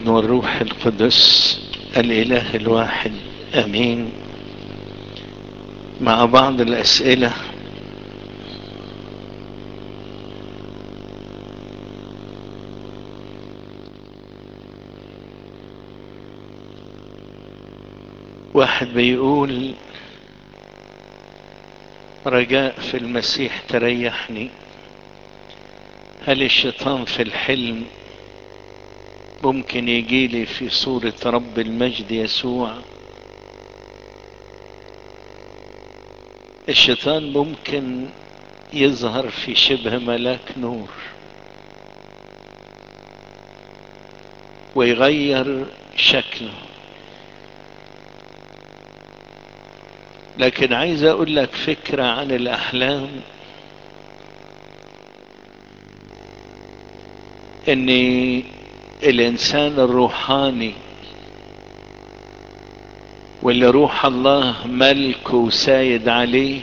والابن والروح القدس الاله الواحد امين مع بعض الاسئله واحد بيقول رجاء في المسيح تريحني هل الشيطان في الحلم ممكن يجيلي في صورة رب المجد يسوع الشيطان ممكن يظهر في شبه ملاك نور ويغير شكله لكن عايز اقول لك فكرة عن الاحلام ان الانسان الروحاني واللي روح الله ملك وسايد عليه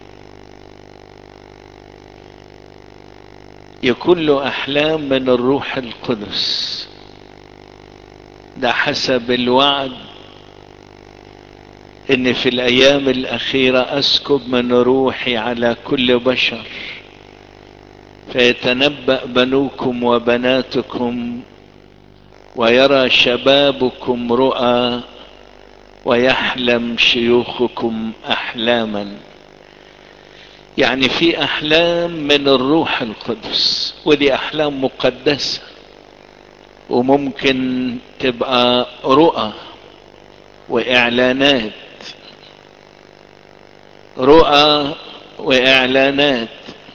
يكون له احلام من الروح القدس ده حسب الوعد ان في الايام الاخيره اسكب من روحي على كل بشر فيتنبا بنوكم وبناتكم ويرى شبابكم رؤى ويحلم شيوخكم احلاما يعني في احلام من الروح القدس ودي احلام مقدسه وممكن تبقى رؤى واعلانات رؤى واعلانات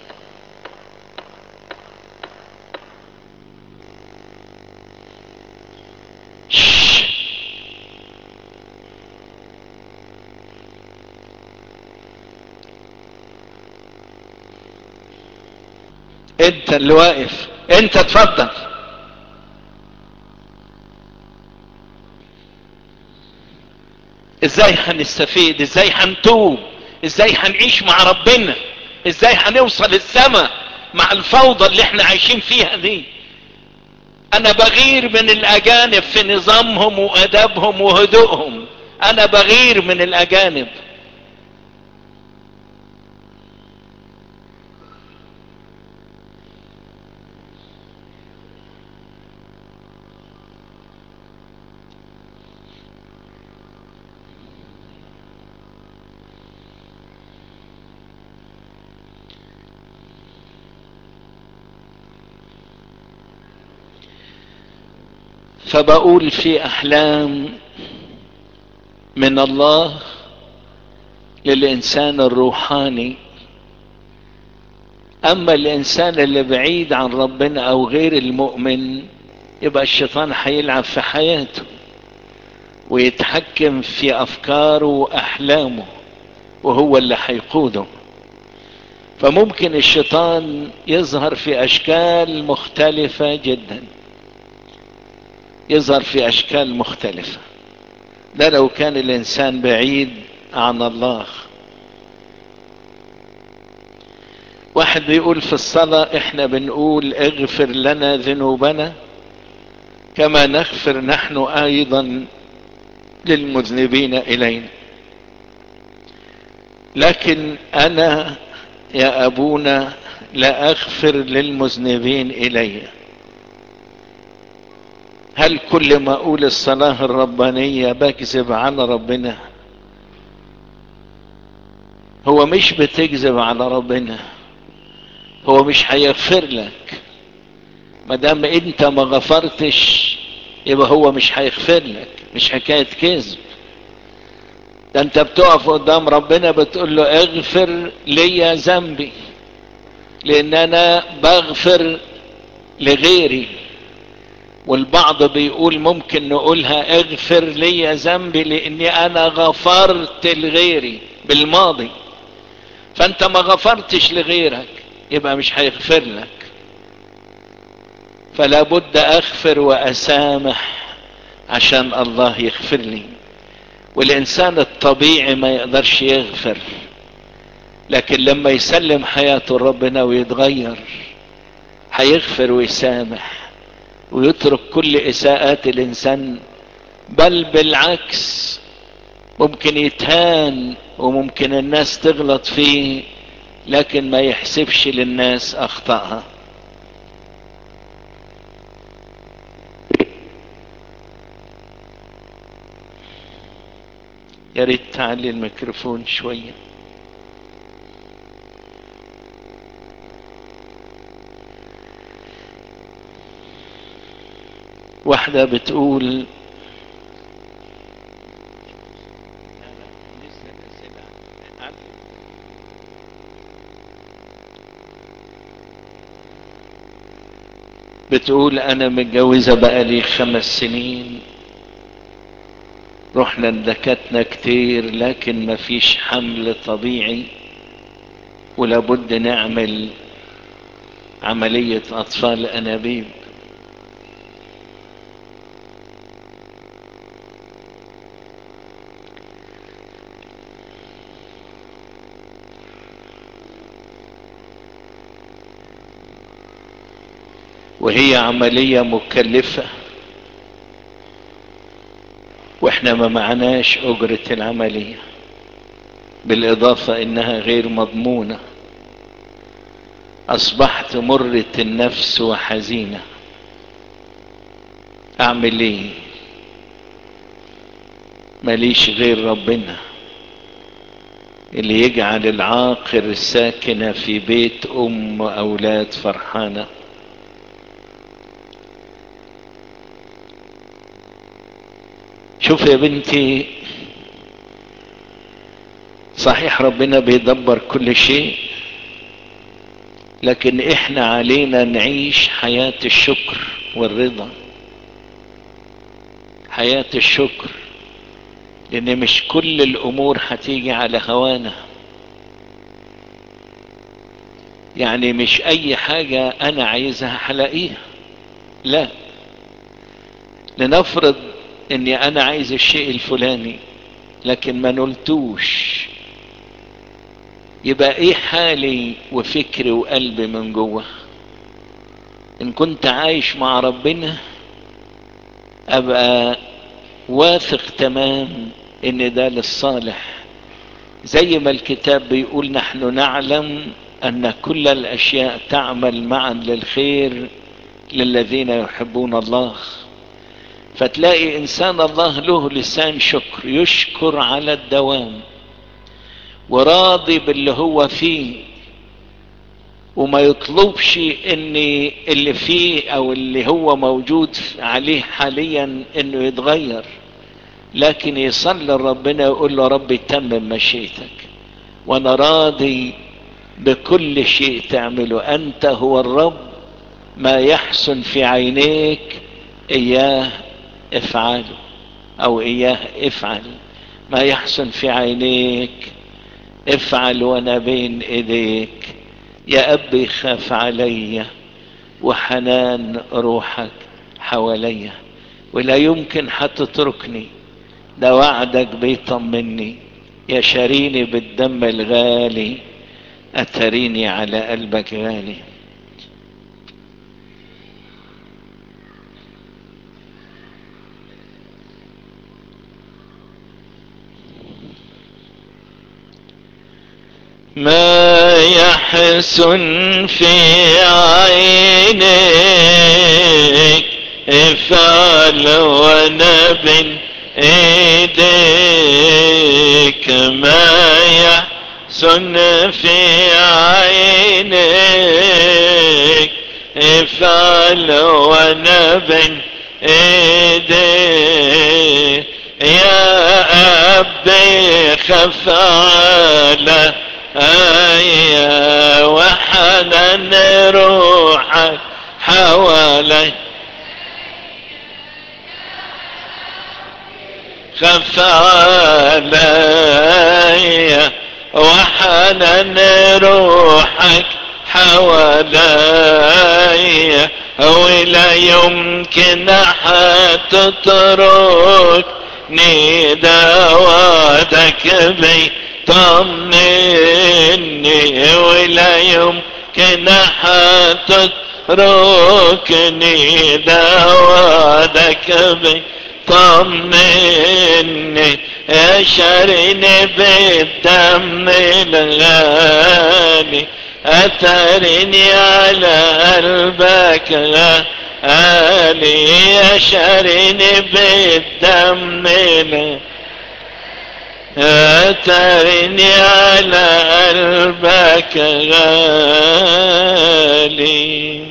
انت اللي واقف انت اتفضل ازاي هنستفيد ازاي هنتوب ازاي هنعيش مع ربنا ازاي هنوصل السماء مع الفوضى اللي احنا عايشين فيها دي انا بغير من الاجانب في نظامهم وادابهم وهدوءهم انا بغير من الاجانب فبقول في احلام من الله للانسان الروحاني اما الانسان اللي بعيد عن ربنا او غير المؤمن يبقى الشيطان هيلعب في حياته ويتحكم في افكاره واحلامه وهو اللي هيقوده فممكن الشيطان يظهر في اشكال مختلفه جدا يظهر في اشكال مختلفة ده لو كان الانسان بعيد عن الله واحد بيقول في الصلاة احنا بنقول اغفر لنا ذنوبنا كما نغفر نحن ايضا للمذنبين الينا لكن انا يا ابونا لا اغفر للمذنبين اليّ هل كل ما اقول الصلاة الربانية بكذب على ربنا هو مش بتكذب على ربنا هو مش هيغفر لك ما دام انت ما غفرتش يبقى هو مش هيغفر لك مش حكاية كذب ده انت بتقف قدام ربنا بتقول له اغفر لي ذنبي لان انا بغفر لغيري والبعض بيقول ممكن نقولها اغفر لي ذنبي لاني انا غفرت لغيري بالماضي فانت ما غفرتش لغيرك يبقى مش هيغفر لك فلا بد اغفر واسامح عشان الله يغفر لي والانسان الطبيعي ما يقدرش يغفر لكن لما يسلم حياته ربنا ويتغير هيغفر ويسامح ويترك كل اساءات الانسان بل بالعكس ممكن يتهان وممكن الناس تغلط فيه لكن ما يحسبش للناس اخطائها يا ريت تعلي الميكروفون شويه واحدة بتقول بتقول انا متجوزة بقالي خمس سنين رحنا لدكاتنا كتير لكن مفيش حمل طبيعي ولابد نعمل عملية اطفال انابيب وهي عملية مكلفة واحنا ما معناش اجرة العملية بالاضافة انها غير مضمونة اصبحت مرة النفس وحزينة اعمل ايه ماليش غير ربنا اللي يجعل العاقر ساكنة في بيت ام اولاد فرحانه شوف يا بنتي صحيح ربنا بيدبر كل شيء لكن احنا علينا نعيش حياة الشكر والرضا حياة الشكر لان مش كل الامور هتيجي على هوانا يعني مش اي حاجة انا عايزها هلاقيها لا لنفرض اني انا عايز الشيء الفلاني لكن ما نلتوش يبقى ايه حالي وفكري وقلبي من جوه ان كنت عايش مع ربنا ابقى واثق تمام ان ده للصالح زي ما الكتاب بيقول نحن نعلم ان كل الاشياء تعمل معا للخير للذين يحبون الله فتلاقي انسان الله له لسان شكر يشكر على الدوام وراضي باللي هو فيه وما يطلبش ان اللي فيه او اللي هو موجود عليه حاليا انه يتغير لكن يصلي لربنا يقول له ربي تمم مشيئتك وانا راضي بكل شيء تعمله انت هو الرب ما يحسن في عينيك اياه افعله او اياه افعل ما يحسن في عينيك افعل وانا بين ايديك يا ابي خاف علي وحنان روحك حواليا ولا يمكن هتتركني ده وعدك بيطمني يا شاريني بالدم الغالي اتريني على قلبك غالي ما يحسن في عينيك افعل وانا بين ايديك ما يحسن في عينيك افعل وانا بين ايديك يا ابي خف على آية وحنان روحك حوالي خف علي وحنان روحك حوالي ولا يمكن حتتركني دواتك بي طمني ولا يمكن حتتركني ركني دوادك طمني اشعرني بالدم الغالي اثرني على قلبك غالي اشعرني بالدم الغالي اترني على قلبك غالي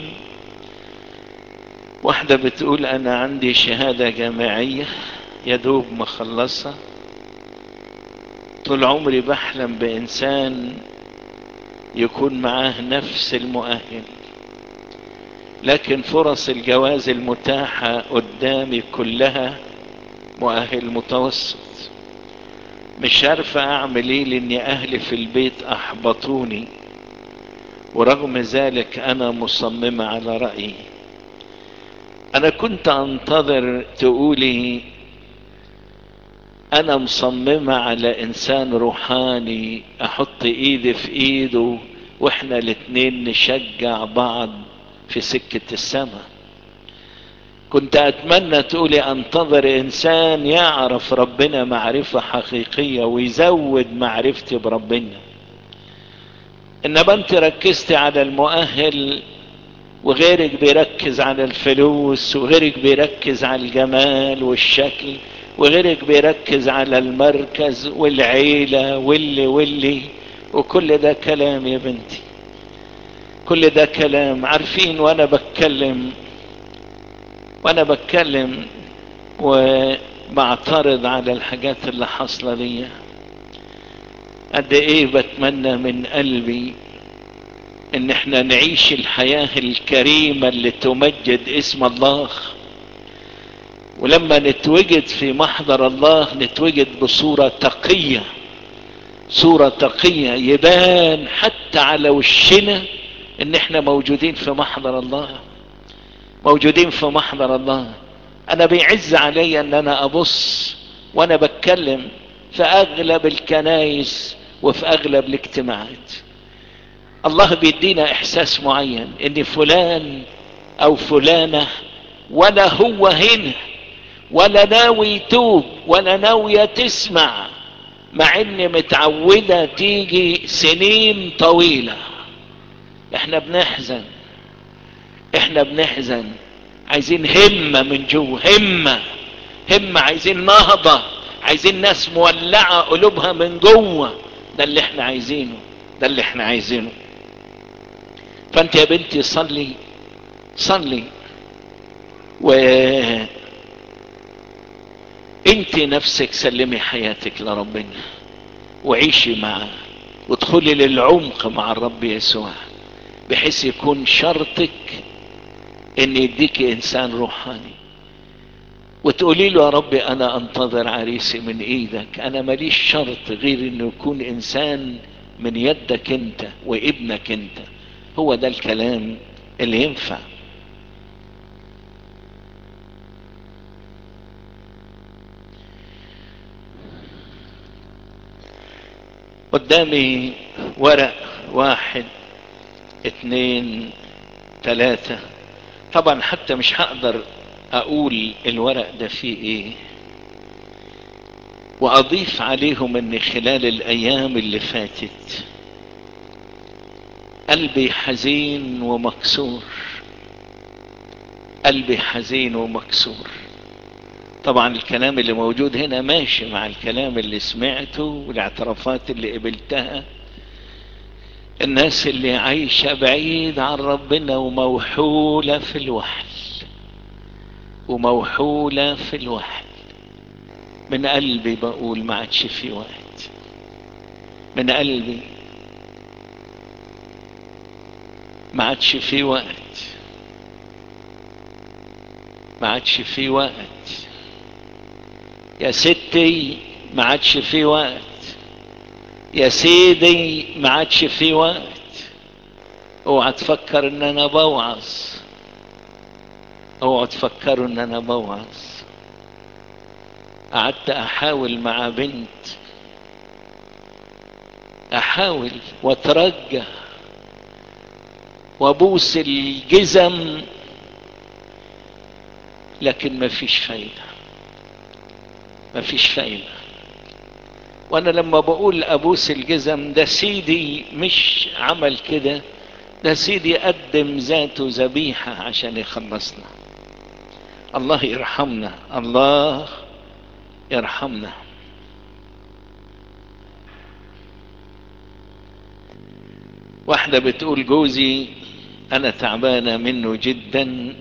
واحدة بتقول انا عندي شهادة جامعية يدوب مخلصة طول عمري بحلم بانسان يكون معاه نفس المؤهل لكن فرص الجواز المتاحة قدامي كلها مؤهل متوسط مش عارفة اعمل ايه لاني اهلي في البيت احبطوني ورغم ذلك انا مصممة على رأيي انا كنت انتظر تقولي انا مصممة على انسان روحاني احط ايدي في ايده واحنا الاتنين نشجع بعض في سكة السماء كنت اتمنى تقولي انتظر انسان يعرف ربنا معرفة حقيقية ويزود معرفتي بربنا انما انت ركزتي على المؤهل وغيرك بيركز على الفلوس وغيرك بيركز على الجمال والشكل وغيرك بيركز على المركز والعيلة واللي واللي وكل ده كلام يا بنتي كل ده كلام عارفين وانا بتكلم وانا بتكلم وبعترض على الحاجات اللي حاصله لي قد ايه بتمنى من قلبي ان احنا نعيش الحياة الكريمة اللي تمجد اسم الله ولما نتوجد في محضر الله نتوجد بصورة تقية صورة تقية يبان حتى على وشنا ان احنا موجودين في محضر الله موجودين في محضر الله انا بيعز علي ان انا ابص وانا بتكلم في اغلب الكنايس وفي اغلب الاجتماعات الله بيدينا احساس معين ان فلان او فلانة ولا هو هنا ولا ناوي يتوب ولا ناوية تسمع مع ان متعودة تيجي سنين طويلة احنا بنحزن احنا بنحزن عايزين همة من جوه همة همة عايزين نهضة عايزين ناس مولعة قلوبها من جوه ده اللي احنا عايزينه ده اللي احنا عايزينه فانت يا بنتي صلي صلي و انت نفسك سلمي حياتك لربنا وعيشي معاه وادخلي للعمق مع الرب يسوع بحيث يكون شرطك ان يديك انسان روحاني وتقولي له يا ربي انا انتظر عريسي من ايدك انا ماليش شرط غير انه يكون انسان من يدك انت وابنك انت هو ده الكلام اللي ينفع قدامي ورق واحد اتنين تلاتة طبعا حتى مش هقدر اقول الورق ده فيه ايه واضيف عليهم ان خلال الايام اللي فاتت قلبي حزين ومكسور قلبي حزين ومكسور طبعا الكلام اللي موجود هنا ماشي مع الكلام اللي سمعته والاعترافات اللي قبلتها الناس اللي عايشة بعيد عن ربنا وموحولة في الوحل وموحولة في الوحل من قلبي بقول ما عادش في وقت من قلبي ما عادش في وقت ما عادش في وقت يا ستي ما عادش في وقت يا سيدي ما عادش في وقت اوعى تفكر ان انا بوعظ اوعى تفكروا ان انا بوعظ قعدت احاول مع بنت احاول واترجى وابوس الجزم لكن مفيش فايدة مفيش فايدة وانا لما بقول ابوس الجزم ده سيدي مش عمل كده ده سيدي قدم ذاته ذبيحة عشان يخلصنا الله يرحمنا الله يرحمنا واحدة بتقول جوزي انا تعبانة منه جدا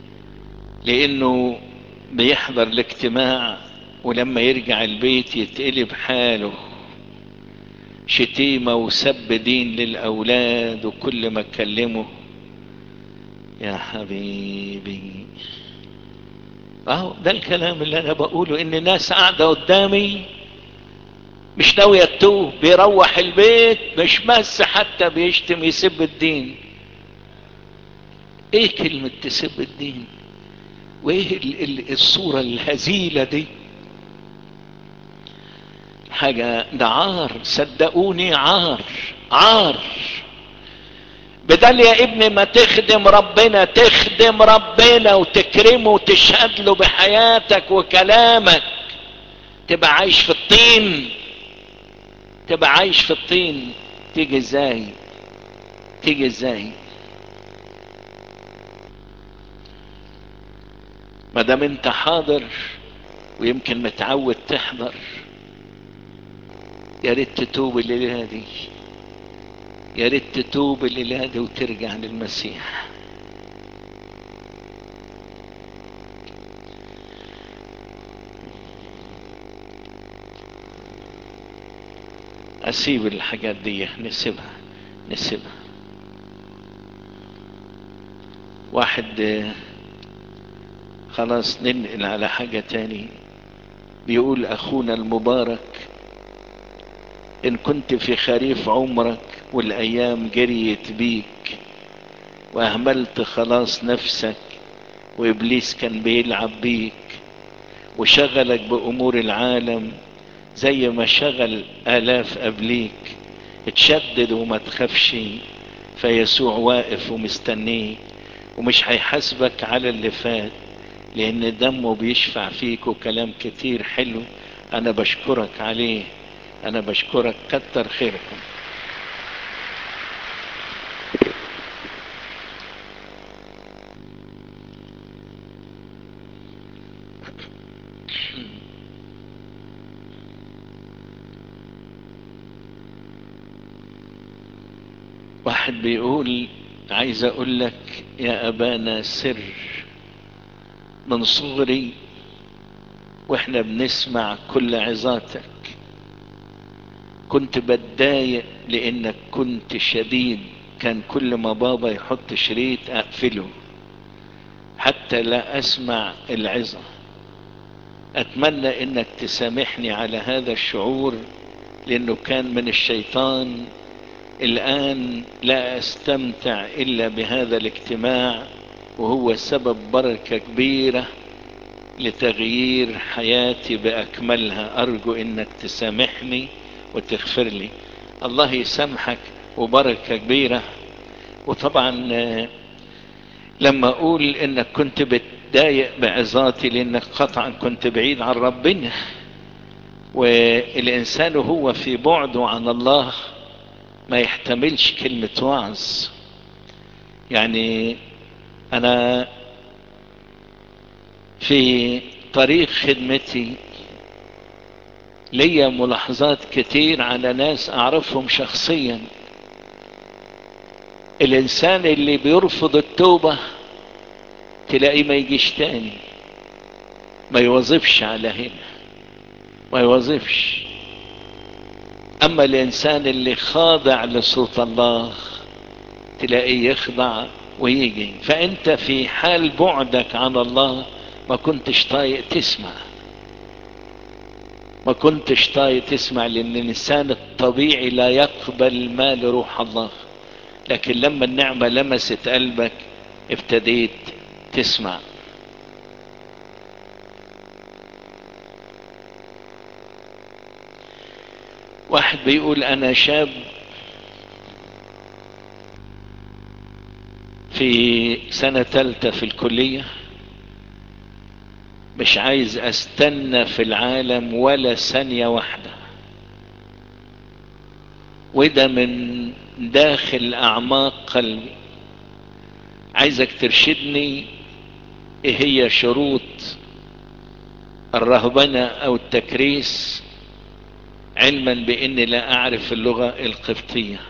لانه بيحضر الاجتماع ولما يرجع البيت يتقلب حاله شتيمة وسب دين للأولاد وكل ما اتكلمه يا حبيبي اهو ده الكلام اللي انا بقوله ان ناس قاعدة قدامي مش ناوية تتوب بيروح البيت مش مس حتى بيشتم يسب الدين ايه كلمة تسب الدين وايه ال ال الصورة الهزيلة دي حاجة ده عار صدقوني عار عار بدل يا ابني ما تخدم ربنا تخدم ربنا وتكرمه وتشهد له بحياتك وكلامك تبقى عايش في الطين تبقى عايش في الطين تيجي ازاي تيجي ازاي ما دام انت حاضر ويمكن متعود تحضر يا ريت تتوب الليله دي يا ريت تتوب الليله دي وترجع للمسيح اسيب الحاجات دي نسيبها نسيبها واحد خلاص ننقل على حاجة تاني بيقول اخونا المبارك ان كنت في خريف عمرك والايام جريت بيك واهملت خلاص نفسك وابليس كان بيلعب بيك وشغلك بامور العالم زي ما شغل الاف قبليك اتشدد وما تخافش فيسوع واقف ومستنيك ومش هيحاسبك على اللي فات لان دمه بيشفع فيك وكلام كتير حلو انا بشكرك عليه انا بشكرك كتر خيركم واحد بيقول عايز اقول لك يا ابانا سر من صغري واحنا بنسمع كل عظاتك كنت بتضايق لانك كنت شديد كان كل ما بابا يحط شريط اقفله حتى لا اسمع العظة اتمنى انك تسامحني على هذا الشعور لانه كان من الشيطان الان لا استمتع الا بهذا الاجتماع وهو سبب بركة كبيرة لتغيير حياتي باكملها ارجو انك تسامحني وتغفر لي الله يسامحك وبركة كبيرة وطبعا لما اقول انك كنت بتضايق بعظاتي لانك قطعا كنت بعيد عن ربنا والانسان هو في بعده عن الله ما يحتملش كلمة وعظ يعني انا في طريق خدمتي ليا ملاحظات كتير على ناس اعرفهم شخصيا الانسان اللي بيرفض التوبة تلاقيه ما يجيش تاني ما يوظفش على هنا ما يوظفش اما الانسان اللي خاضع لصوت الله تلاقيه يخضع ويجي فانت في حال بعدك عن الله ما كنتش طايق تسمع ما كنتش طايق تسمع لان الانسان الطبيعي لا يقبل ما لروح الله لكن لما النعمة لمست قلبك ابتديت تسمع واحد بيقول انا شاب في سنة تالتة في الكلية مش عايز استنى في العالم ولا ثانية واحدة وده من داخل اعماق قلبي عايزك ترشدني ايه هي شروط الرهبنة او التكريس علما باني لا اعرف اللغة القبطية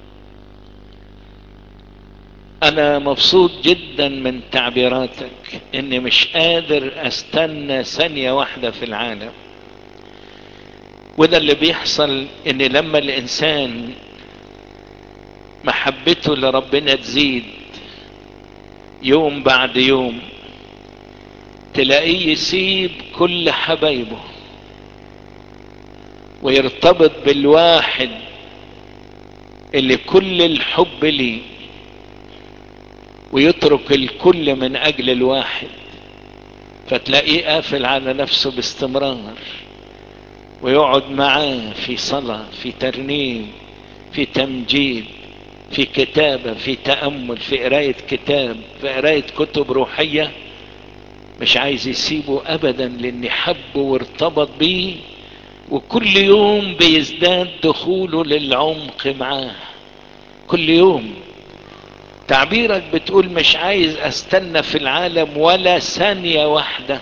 انا مبسوط جدا من تعبيراتك اني مش قادر استنى ثانية واحدة في العالم وده اللي بيحصل ان لما الانسان محبته لربنا تزيد يوم بعد يوم تلاقيه يسيب كل حبايبه ويرتبط بالواحد اللي كل الحب ليه ويترك الكل من اجل الواحد فتلاقيه قافل على نفسه باستمرار ويقعد معاه في صلاة في ترنيم في تمجيد في كتابة في تأمل في قراية كتاب في قراية كتب روحية مش عايز يسيبه ابدا لان حبه وارتبط بيه وكل يوم بيزداد دخوله للعمق معاه كل يوم تعبيرك بتقول مش عايز استنى في العالم ولا ثانية واحدة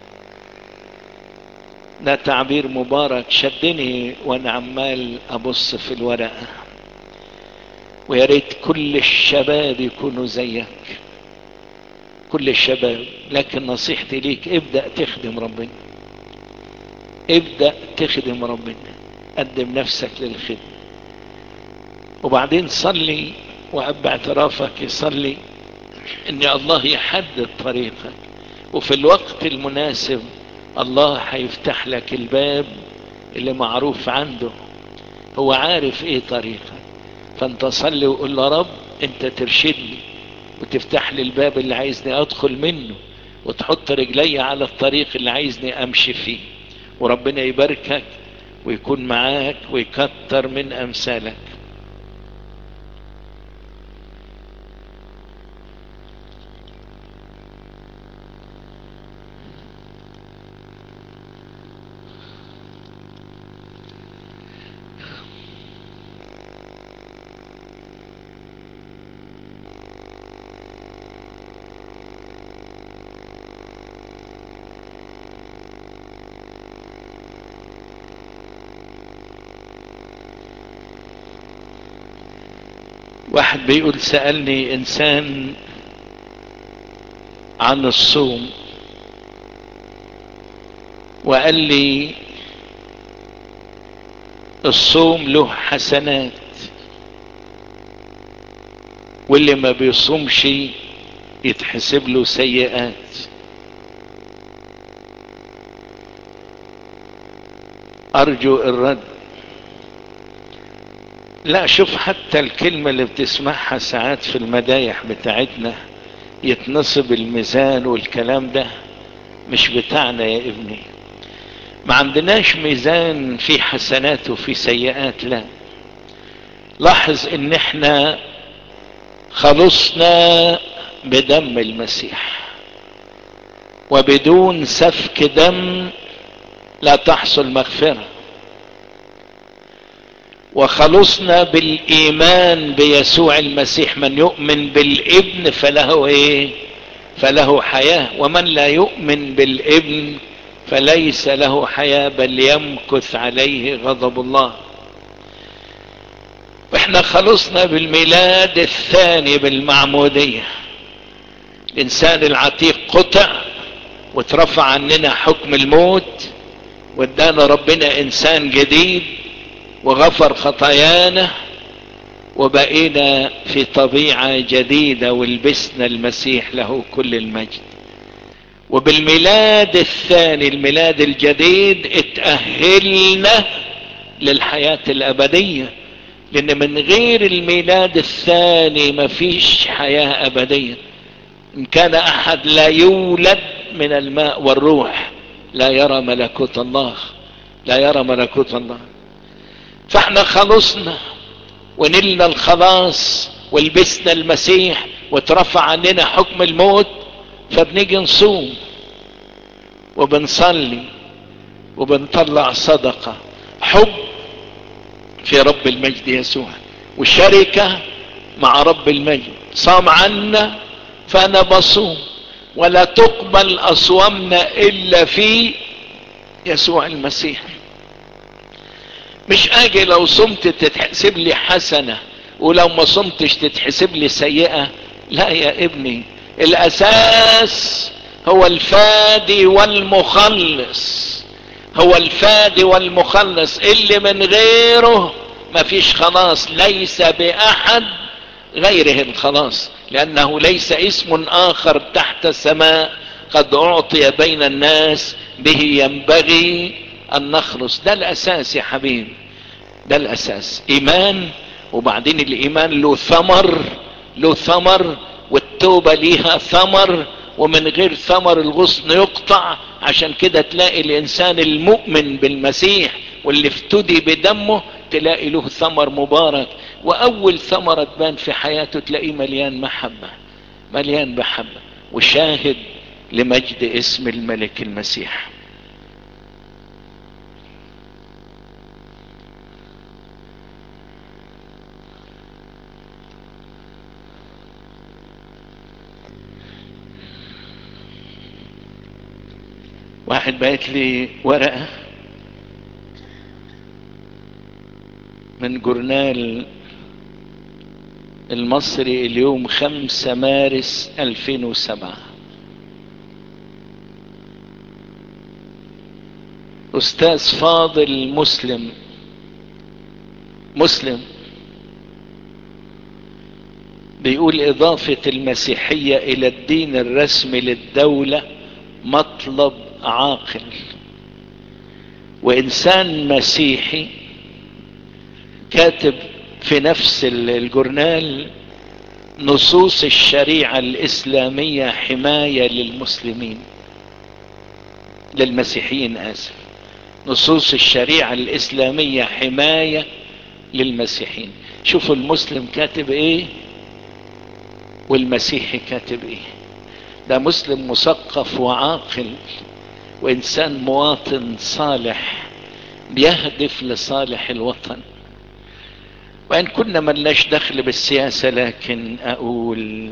ده تعبير مبارك شدني وانا عمال ابص في الورقة ويا ريت كل الشباب يكونوا زيك كل الشباب لكن نصيحتي ليك ابدأ تخدم ربنا ابدأ تخدم ربنا قدم نفسك للخدمة وبعدين صلي وأب اعترافك يصلي ان الله يحدد طريقك وفي الوقت المناسب الله هيفتح لك الباب اللي معروف عنده هو عارف ايه طريقك فانت صلي وقول له رب انت ترشدني وتفتح لي الباب اللي عايزني ادخل منه وتحط رجلي على الطريق اللي عايزني امشي فيه وربنا يباركك ويكون معاك ويكتر من امثالك واحد بيقول سألني انسان عن الصوم وقال لي الصوم له حسنات واللي ما بيصومش يتحسب له سيئات ارجو الرد لا شوف حتى الكلمة اللي بتسمعها ساعات في المدايح بتاعتنا يتنصب الميزان والكلام ده مش بتاعنا يا ابني ما عندناش ميزان في حسنات وفي سيئات لا لاحظ ان احنا خلصنا بدم المسيح وبدون سفك دم لا تحصل مغفره وخلصنا بالايمان بيسوع المسيح من يؤمن بالابن فله ايه فله حياة ومن لا يؤمن بالابن فليس له حياة بل يمكث عليه غضب الله واحنا خلصنا بالميلاد الثاني بالمعمودية الانسان العتيق قطع واترفع عننا حكم الموت وادانا ربنا انسان جديد وغفر خطايانا وبقينا في طبيعة جديدة ولبسنا المسيح له كل المجد وبالميلاد الثاني الميلاد الجديد اتأهلنا للحياة الأبدية لأن من غير الميلاد الثاني مفيش حياة أبدية إن كان أحد لا يولد من الماء والروح لا يرى ملكوت الله لا يرى ملكوت الله فاحنا خلصنا ونلنا الخلاص ولبسنا المسيح وترفع عننا حكم الموت فبنيجي نصوم وبنصلي وبنطلع صدقة حب في رب المجد يسوع وشركة مع رب المجد صام عنا فانا بصوم ولا تقبل اصوامنا الا في يسوع المسيح مش اجي لو صمت تتحسب لي حسنة ولو ما صمتش تتحسب لي سيئة لا يا ابني الاساس هو الفادي والمخلص هو الفادي والمخلص اللي من غيره مفيش خلاص ليس باحد غيره الخلاص لانه ليس اسم اخر تحت السماء قد اعطي بين الناس به ينبغي ان نخلص ده الاساس يا حبيبي ده الاساس ايمان وبعدين الايمان له ثمر له ثمر والتوبة ليها ثمر ومن غير ثمر الغصن يقطع عشان كده تلاقي الانسان المؤمن بالمسيح واللي افتدي بدمه تلاقي له ثمر مبارك واول ثمرة تبان في حياته تلاقيه مليان محبة مليان محبة وشاهد لمجد اسم الملك المسيح واحد بعت لي ورقة من جورنال المصري اليوم خمسة مارس الفين وسبعة استاذ فاضل مسلم مسلم بيقول اضافة المسيحية الى الدين الرسمي للدولة مطلب عاقل وانسان مسيحي كاتب في نفس الجورنال نصوص الشريعة الاسلامية حماية للمسلمين للمسيحيين اسف نصوص الشريعة الاسلامية حماية للمسيحيين شوفوا المسلم كاتب ايه والمسيحي كاتب ايه ده مسلم مثقف وعاقل وانسان مواطن صالح بيهدف لصالح الوطن وان كنا ملناش دخل بالسياسة لكن اقول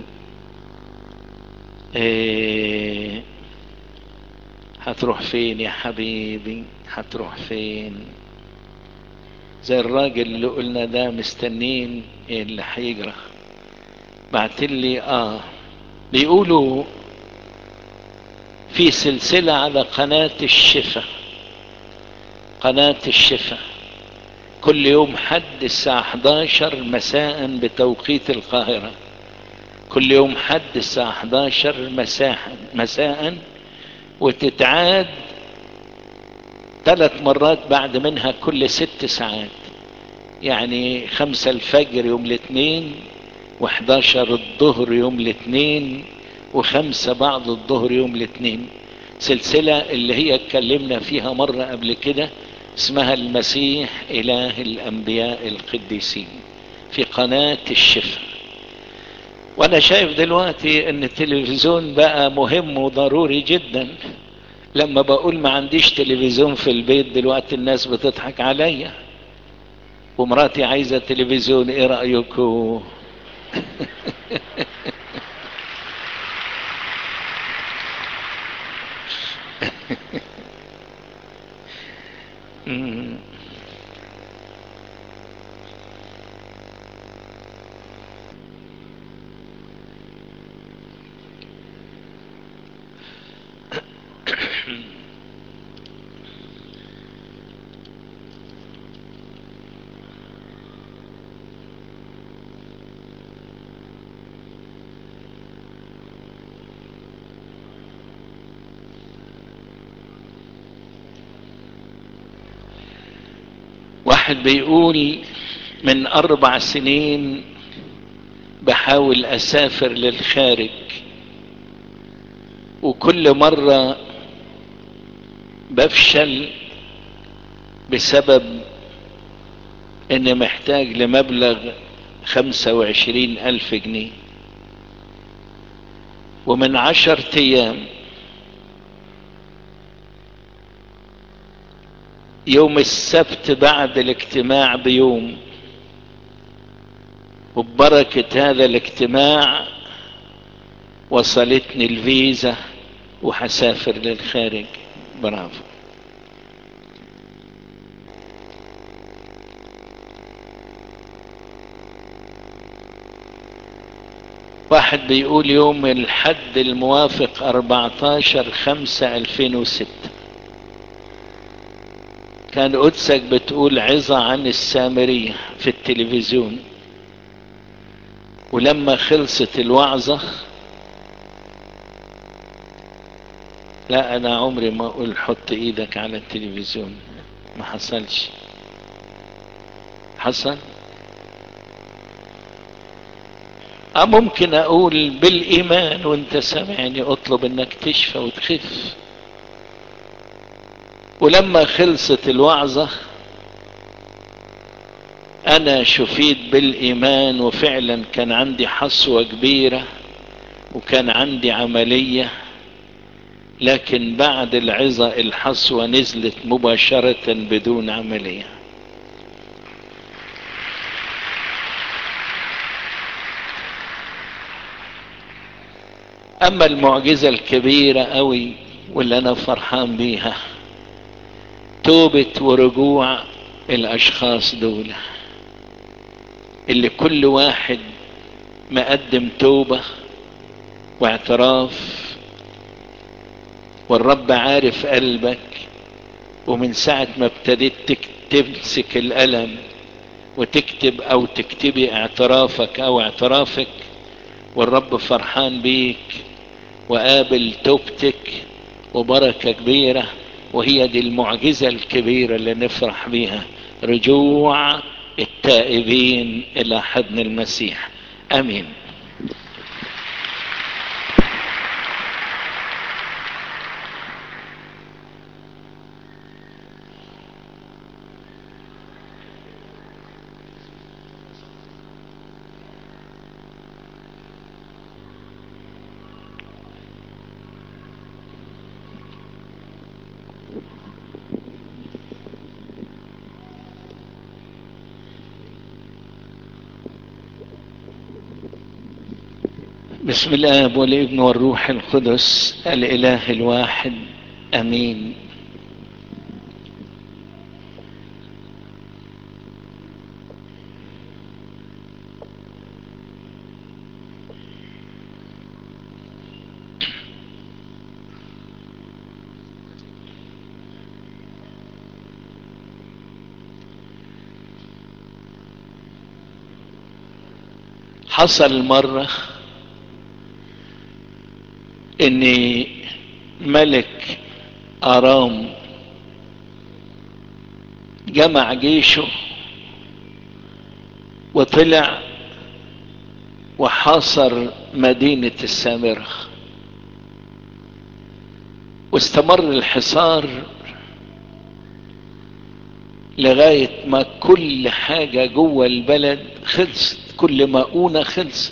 إيه هتروح فين يا حبيبي هتروح فين زي الراجل اللي قلنا ده مستنين إيه اللي هيجرى بعتلي اه بيقولوا في سلسلة على قناة الشفا قناة الشفا كل يوم حد الساعة 11 مساء بتوقيت القاهرة كل يوم حد الساعة 11 مساء مساء وتتعاد ثلاث مرات بعد منها كل ست ساعات يعني خمسة الفجر يوم الاثنين وحداشر الظهر يوم الاثنين وخمسة بعد الظهر يوم الاثنين سلسلة اللي هي اتكلمنا فيها مرة قبل كده اسمها المسيح اله الانبياء القديسين في قناة الشفا وانا شايف دلوقتي ان التلفزيون بقى مهم وضروري جدا لما بقول ما عنديش تلفزيون في البيت دلوقتي الناس بتضحك عليا ومراتي عايزة تلفزيون ايه رأيكم واحد بيقول من اربع سنين بحاول اسافر للخارج وكل مرة بفشل بسبب اني محتاج لمبلغ خمسة وعشرين الف جنيه ومن عشر ايام يوم السبت بعد الاجتماع بيوم وببركة هذا الاجتماع وصلتني الفيزا وحسافر للخارج برافو واحد بيقول يوم الحد الموافق 14 5 2006 كان قدسك بتقول عظة عن السامرية في التلفزيون ولما خلصت الوعظة لا انا عمري ما اقول حط ايدك على التلفزيون ما حصلش حصل اه ممكن اقول بالايمان وانت سامعني اطلب انك تشفى وتخف ولما خلصت الوعظة انا شفيت بالايمان وفعلا كان عندي حصوة كبيرة وكان عندي عملية لكن بعد العظة الحصوة نزلت مباشرة بدون عملية اما المعجزة الكبيرة قوي واللي انا فرحان بيها توبة ورجوع الاشخاص دول اللي كل واحد مقدم توبة واعتراف والرب عارف قلبك ومن ساعة ما ابتديت تمسك القلم وتكتب او تكتبي اعترافك او اعترافك والرب فرحان بيك وقابل توبتك وبركة كبيرة وهي دي المعجزة الكبيرة اللي نفرح بيها رجوع التائبين الى حضن المسيح امين بسم الله والابن والروح القدس الاله الواحد امين حصل مره ان ملك ارام جمع جيشه وطلع وحاصر مدينة السامرة واستمر الحصار لغاية ما كل حاجة جوه البلد خلصت كل مؤونة خلصت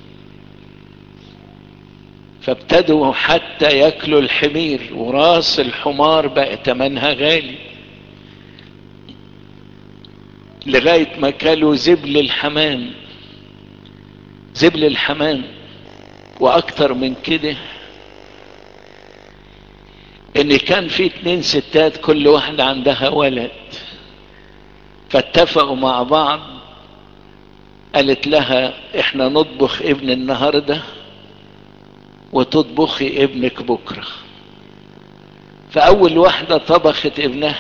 فابتدوا حتى ياكلوا الحمير وراس الحمار بقى تمنها غالي لغاية ما كلوا زبل الحمام زبل الحمام واكتر من كده ان كان في اتنين ستات كل واحدة عندها ولد فاتفقوا مع بعض قالت لها احنا نطبخ ابن النهارده وتطبخي ابنك بكرة فأول واحدة طبخت ابنها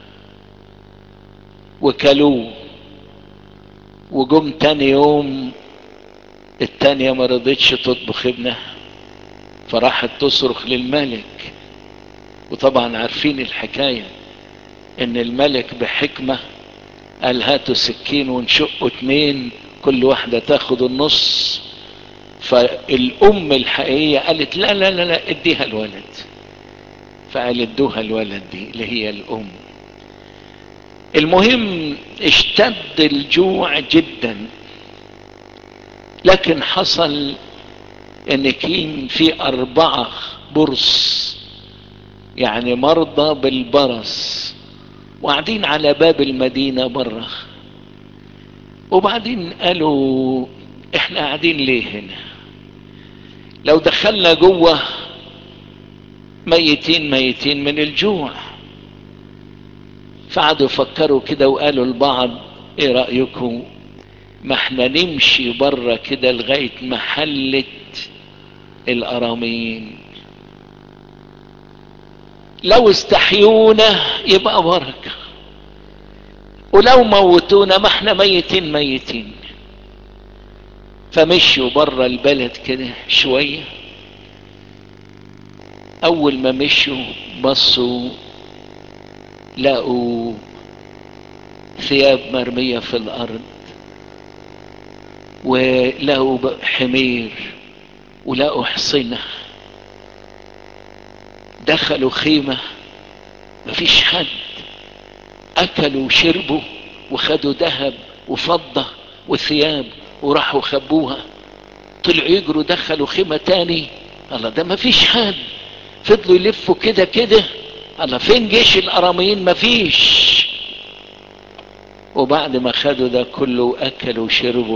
وكلوه وجم تاني يوم التانية ما رضتش تطبخ ابنها فراحت تصرخ للملك وطبعا عارفين الحكاية ان الملك بحكمة قال هاتوا سكين ونشقوا اتنين كل واحدة تاخد النص فالام الحقيقية قالت لا لا لا لا اديها الولد فقال ادوها الولد دي اللي هي الام المهم اشتد الجوع جدا لكن حصل ان كان في اربعة برص يعني مرضى بالبرص وقاعدين على باب المدينة بره وبعدين قالوا احنا قاعدين ليه هنا لو دخلنا جوه ميتين ميتين من الجوع فقعدوا يفكروا كده وقالوا البعض ايه رأيكم ما احنا نمشي بره كده لغاية محلة الارامين لو استحيونا يبقى بركة ولو موتونا ما احنا ميتين ميتين فمشوا بره البلد كده شوية اول ما مشوا بصوا لقوا ثياب مرمية في الارض ولقوا حمير ولقوا حصنة دخلوا خيمة مفيش حد اكلوا وشربوا وخدوا ذهب وفضة وثياب وراحوا خبوها طلعوا يجروا دخلوا خيمة تاني الله ده مفيش حد فضلوا يلفوا كده كده الله فين جيش الاراميين مفيش وبعد ما خدوا ده كله واكلوا وشربوا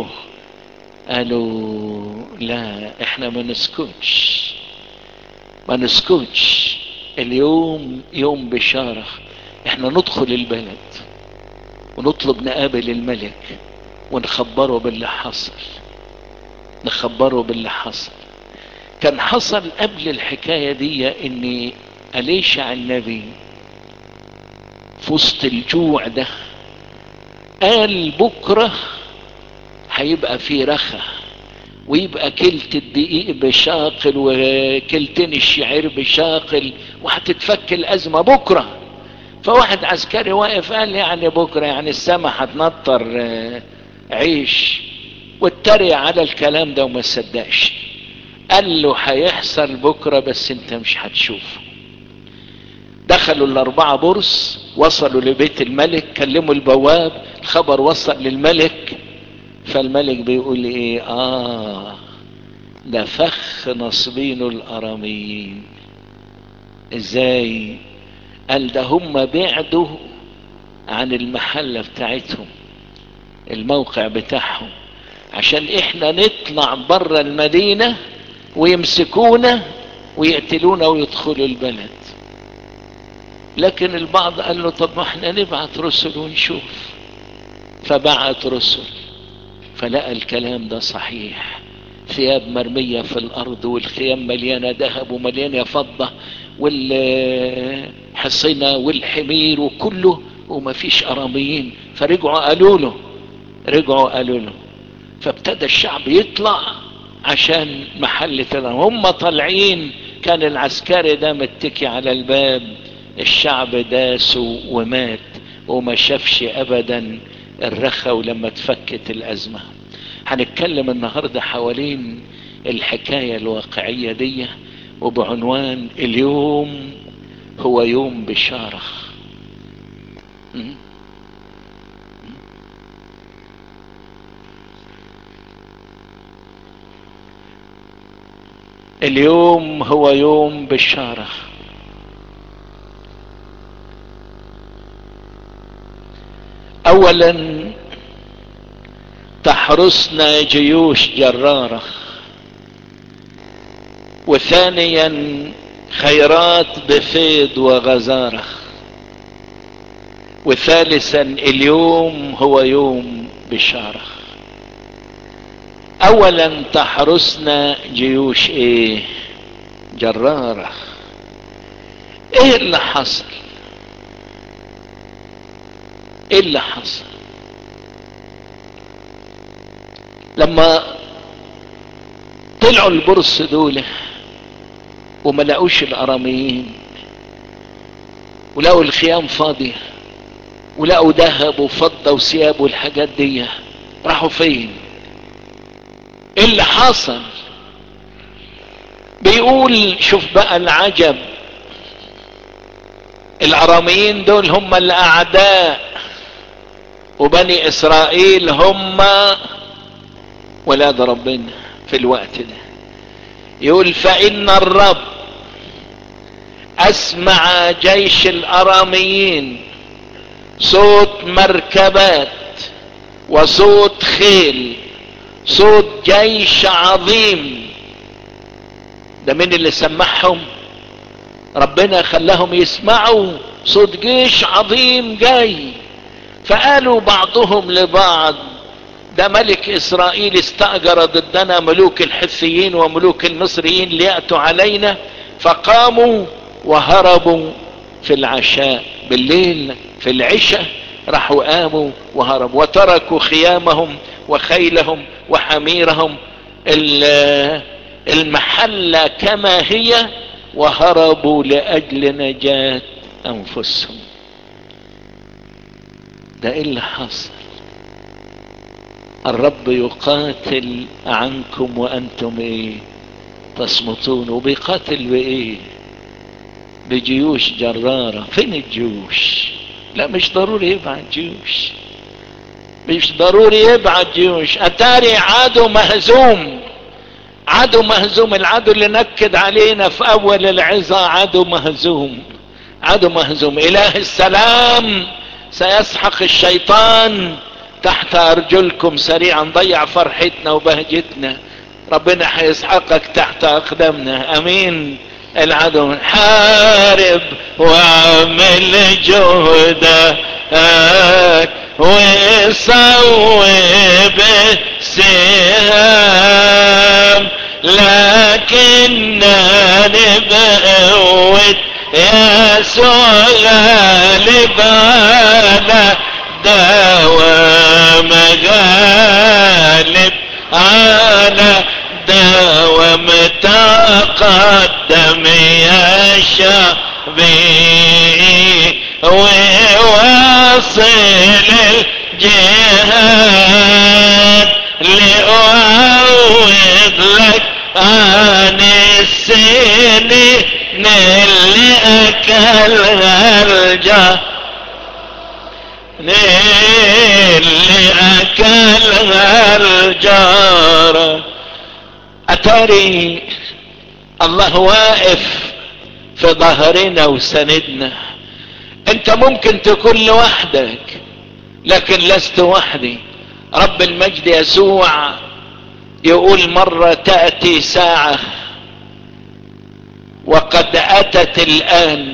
قالوا لا احنا ما نسكتش ما نسكتش اليوم يوم بشارة احنا ندخل البلد ونطلب نقابل الملك ونخبره باللي حصل نخبره باللي حصل كان حصل قبل الحكاية دي ان أليشع النبي في وسط الجوع ده قال بكرة هيبقى في رخا ويبقى كلت الدقيق بشاقل وكلتين الشعير بشاقل وهتتفك الأزمة بكرة فواحد عسكري واقف قال يعني بكرة يعني السما هتنطر عيش واتريق على الكلام ده وما صدقش قال له هيحصل بكرة بس انت مش هتشوفه دخلوا الاربعة برص وصلوا لبيت الملك كلموا البواب الخبر وصل للملك فالملك بيقول ايه اه ده فخ نصبين الاراميين ازاي قال ده هم بعدوا عن المحلة بتاعتهم الموقع بتاعهم عشان احنا نطلع بره المدينة ويمسكونا ويقتلونا ويدخلوا البلد لكن البعض قال له طب ما احنا نبعت رسل ونشوف فبعت رسل فلقى الكلام ده صحيح ثياب مرمية في الارض والخيام مليانة ذهب ومليانة فضة والحصنة والحمير وكله وما فيش اراميين فرجعوا قالوا له رجعوا قالوا له فابتدى الشعب يطلع عشان محل هم طالعين كان العسكري ده متكي على الباب الشعب داسه ومات وما شافش ابدا الرخا ولما تفكت الازمة هنتكلم النهاردة حوالين الحكاية الواقعية دي وبعنوان اليوم هو يوم بشارة اليوم هو يوم بشاره اولا تحرسنا جيوش جرارة وثانيا خيرات بفيض وغزارة وثالثا اليوم هو يوم بشارة اولا تحرسنا جيوش ايه جرارة ايه اللي حصل ايه اللي حصل لما طلعوا البرص دول وما لقوش الاراميين ولقوا الخيام فاضية ولقوا ذهب وفضة وثياب والحاجات دي راحوا فين ايه اللي حصل بيقول شوف بقى العجب الاراميين دول هم الاعداء وبني اسرائيل هم ولاد ربنا في الوقت ده يقول فان الرب اسمع جيش الاراميين صوت مركبات وصوت خيل صوت جيش عظيم ده مين اللي سمعهم ربنا خلاهم يسمعوا صوت جيش عظيم جاي فقالوا بعضهم لبعض ده ملك اسرائيل استأجر ضدنا ملوك الحثيين وملوك المصريين ليأتوا علينا فقاموا وهربوا في العشاء بالليل في العشاء راحوا قاموا وهربوا وتركوا خيامهم وخيلهم وحميرهم المحلة كما هي وهربوا لأجل نجاة أنفسهم ده إيه اللي حصل الرب يقاتل عنكم وأنتم إيه تصمتون وبيقاتل بإيه بجيوش جرارة فين الجيوش لا مش ضروري يبعت جيوش مش ضروري يبعت جيوش اتاري عدو مهزوم عدو مهزوم العدو اللي نكد علينا في اول العظة عدو مهزوم عدو مهزوم اله السلام سيسحق الشيطان تحت ارجلكم سريعا ضيع فرحتنا وبهجتنا ربنا هيسحقك تحت اقدامنا امين العدو حارب واعمل جهدك وصوب السهام لكننا بقوة يسوع غالب على دوام غالب على دوام تقدم يا شعبي وواصل الجهاد لأعوض لك عن السنين اللي أكلها الجهاد اللي أكلها الجار أتاري الله واقف في ظهرنا وسندنا انت ممكن تكون لوحدك لكن لست وحدي رب المجد يسوع يقول مرة تأتي ساعة وقد أتت الآن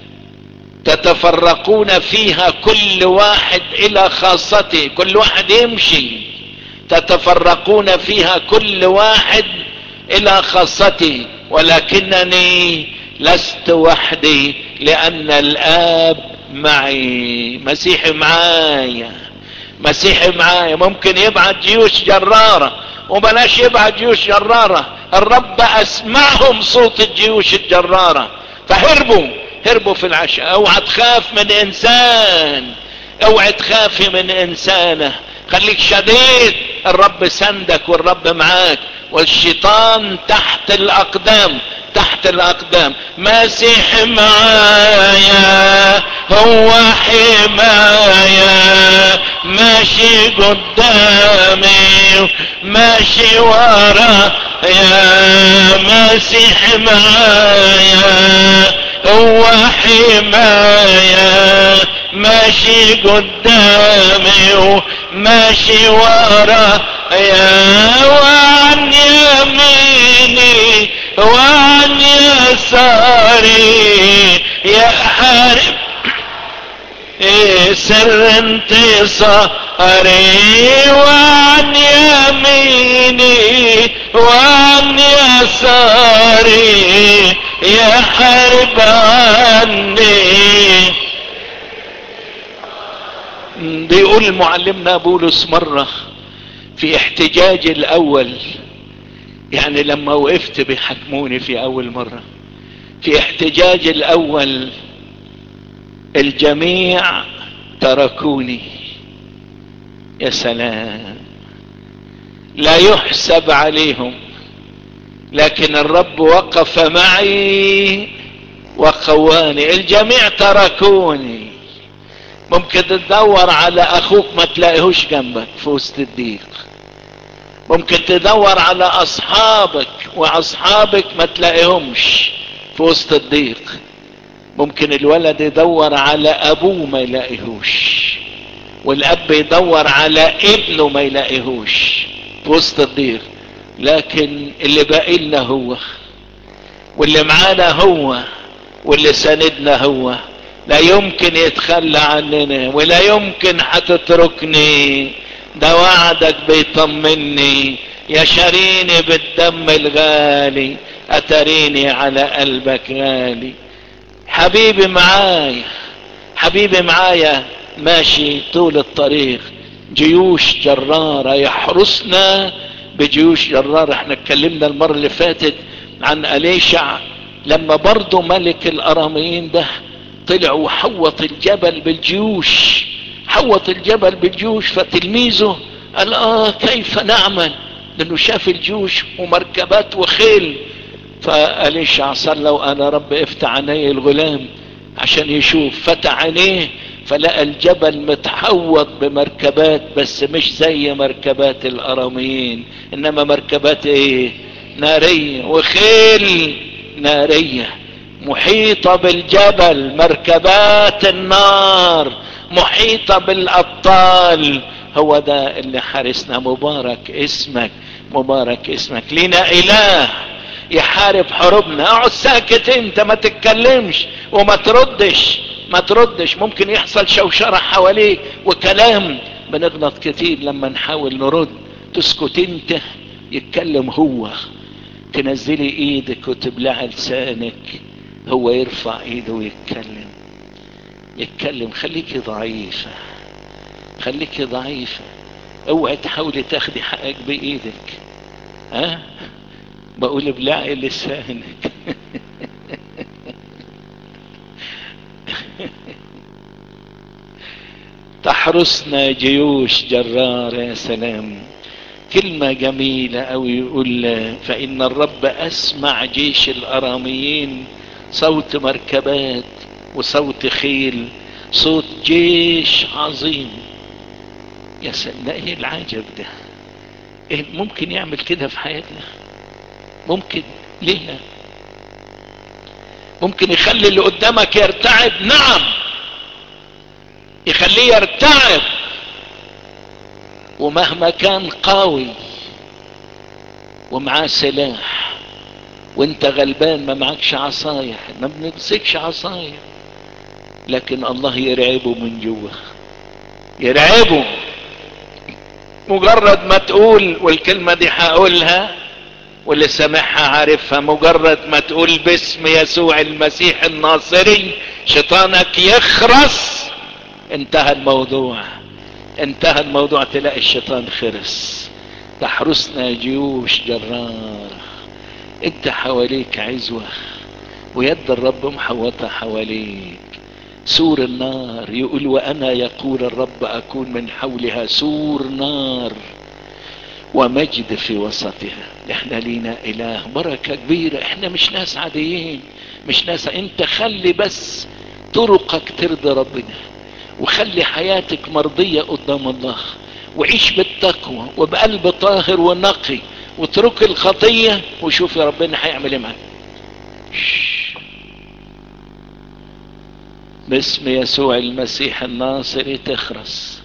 تتفرقون فيها كل واحد إلى خاصته كل واحد يمشي تتفرقون فيها كل واحد إلى خاصته ولكنني لست وحدي لأن الآب معي مسيحي معايا مسيحي معايا ممكن يبعت جيوش جرارة وبلاش يبعت جيوش جرارة الرب أسمعهم صوت الجيوش الجرارة فهربوا هربوا في العشاء اوعى تخاف من انسان اوعى تخافي من انسانة خليك شديد الرب سندك والرب معاك والشيطان تحت الاقدام تحت الاقدام مسيح معايا هو حماية ماشي قدامي ماشي ورا يا مسيح معايا هو حماية ماشي قدامي وماشي ورا يا وعن يميني وعن يساري يا حارب سر انتصاري وعن يميني وعن يساري يا حارب عني بيقول معلمنا بولس مرة في احتجاج الاول يعني لما وقفت بيحكموني في اول مرة في احتجاج الاول الجميع تركوني يا سلام لا يحسب عليهم لكن الرب وقف معي وقواني الجميع تركوني ممكن تدور على اخوك ما تلاقيهوش جنبك في وسط الضيق ممكن تدور على اصحابك واصحابك ما تلاقيهمش في وسط الضيق ممكن الولد يدور على ابوه ما يلاقيهوش والاب يدور على ابنه ما يلاقيهوش في وسط الضيق لكن اللي باقي لنا هو واللي معانا هو واللي ساندنا هو لا يمكن يتخلى عننا ولا يمكن هتتركني ده وعدك بيطمني يا شريني بالدم الغالي اتريني على قلبك غالي حبيبي معايا حبيبي معايا ماشي طول الطريق جيوش جرارة يحرسنا بجيوش جرارة احنا اتكلمنا المرة اللي فاتت عن أليشع لما برضه ملك الأراميين ده طلع وحوط الجبل بالجيوش حوط الجبل بالجيوش فتلميذه قال اه كيف نعمل لانه شاف الجيوش ومركبات وخيل فأليشع صلى وانا رب افتح عيني الغلام عشان يشوف فتح عينيه فلقى الجبل متحوط بمركبات بس مش زي مركبات الاراميين انما مركبات ايه نارية وخيل نارية محيطة بالجبل مركبات النار محيطة بالابطال هو ده اللي حارسنا مبارك اسمك مبارك اسمك لنا اله يحارب حروبنا اقعد ساكت انت ما تتكلمش وما تردش ما تردش ممكن يحصل شوشرة حواليك وكلام بنغلط كتير لما نحاول نرد تسكت انت يتكلم هو تنزلي ايدك وتبلع لسانك هو يرفع ايده ويتكلم يتكلم خليكي ضعيفة خليكي ضعيفة اوعي تحاولي تاخدي حقك بايدك ها بقول ابلعي لسانك تحرسنا جيوش جرار يا سلام كلمة جميلة أو يقول فإن الرب أسمع جيش الأراميين صوت مركبات وصوت خيل صوت جيش عظيم يا سلام ايه العجب ده إيه ممكن يعمل كده في حياتنا ممكن ليه لا ممكن يخلي اللي قدامك يرتعب نعم يخليه يرتعب ومهما كان قوي ومعاه سلاح وانت غلبان ما معكش عصاية ما بنمسكش عصاية لكن الله يرعبه من جوه يرعبه مجرد ما تقول والكلمة دي هقولها واللي سامعها عارفها مجرد ما تقول باسم يسوع المسيح الناصري شيطانك يخرس انتهى الموضوع انتهى الموضوع تلاقي الشيطان خرس تحرسنا جيوش جرار انت حواليك عزوة ويد الرب محوطة حواليك سور النار يقول وانا يقول الرب اكون من حولها سور نار ومجد في وسطها احنا لينا اله بركة كبيرة احنا مش ناس عاديين مش ناس انت خلي بس طرقك ترضي ربنا وخلي حياتك مرضية قدام الله وعيش بالتقوى وبقلب طاهر ونقي واترك الخطية وشوف يا ربنا هيعمل ايه معاك باسم يسوع المسيح الناصري تخرس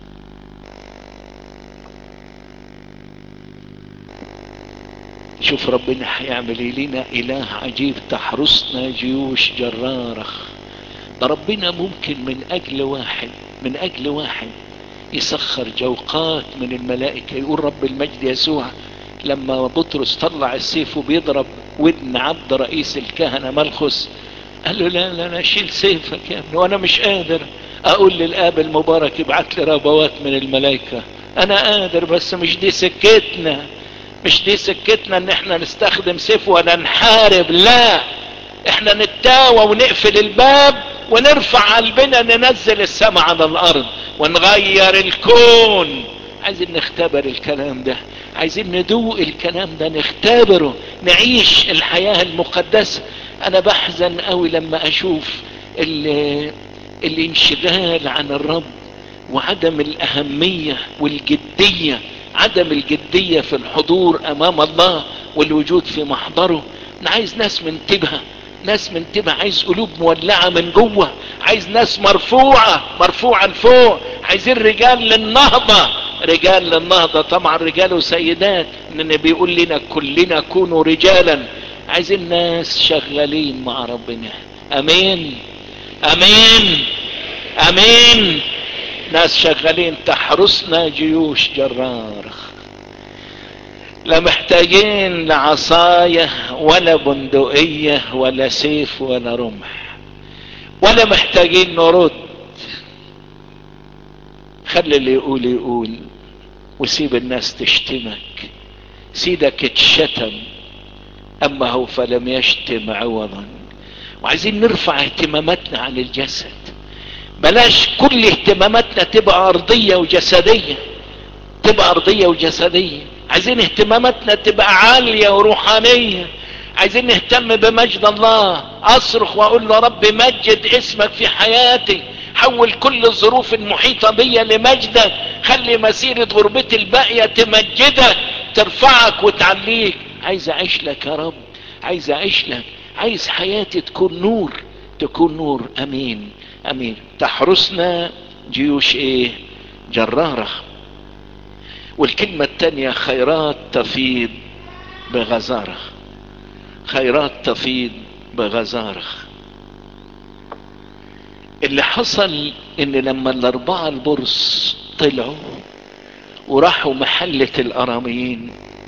شوف ربنا هيعمل ايه لنا اله عجيب تحرسنا جيوش جرارة ده ربنا ممكن من اجل واحد من اجل واحد يسخر جوقات من الملائكة يقول رب المجد يسوع لما بطرس طلع السيف وبيضرب ودن عبد رئيس الكهنة ملخص قال له لا لا لا شيل سيفك يا ابني وانا مش قادر اقول للاب المبارك يبعت لي ربوات من الملائكة انا قادر بس مش دي سكتنا مش دي سكتنا ان احنا نستخدم سيف ولا نحارب لا احنا نتاوى ونقفل الباب ونرفع قلبنا ننزل السماء على الارض ونغير الكون عايزين نختبر الكلام ده عايزين ندوق الكلام ده نختبره نعيش الحياة المقدسة انا بحزن قوي لما اشوف الانشغال عن الرب وعدم الاهمية والجدية عدم الجدية في الحضور امام الله والوجود في محضره انا عايز ناس منتبهة ناس منتبهة عايز قلوب مولعة من جوه عايز ناس مرفوعة مرفوعة لفوق عايزين رجال للنهضة رجال للنهضة طبعا رجال وسيدات ان بيقول لنا كلنا كونوا رجالا عايزين ناس شغالين مع ربنا امين امين امين ناس شغالين تحرسنا جيوش جرار لا محتاجين لعصاية ولا بندقية ولا سيف ولا رمح ولا محتاجين نرد خلي اللي يقول يقول وسيب الناس تشتمك سيدك اتشتم اما هو فلم يشتم عوضا وعايزين نرفع اهتماماتنا عن الجسد بلاش كل اهتماماتنا تبقى ارضية وجسدية تبقى ارضية وجسدية عايزين اهتماماتنا تبقى عالية وروحانية عايزين نهتم بمجد الله اصرخ واقول له رب مجد اسمك في حياتي حول كل الظروف المحيطة بيا لمجدك خلي مسيرة غربتي الباقية تمجدك ترفعك وتعليك عايز اعيش لك يا رب عايز اعيش لك عايز حياتي تكون نور تكون نور امين امين تحرسنا جيوش ايه جرارة والكلمة التانية خيرات تفيض بغزارة خيرات تفيض بغزارة اللي حصل ان لما الاربعة البرص طلعوا وراحوا محلة الاراميين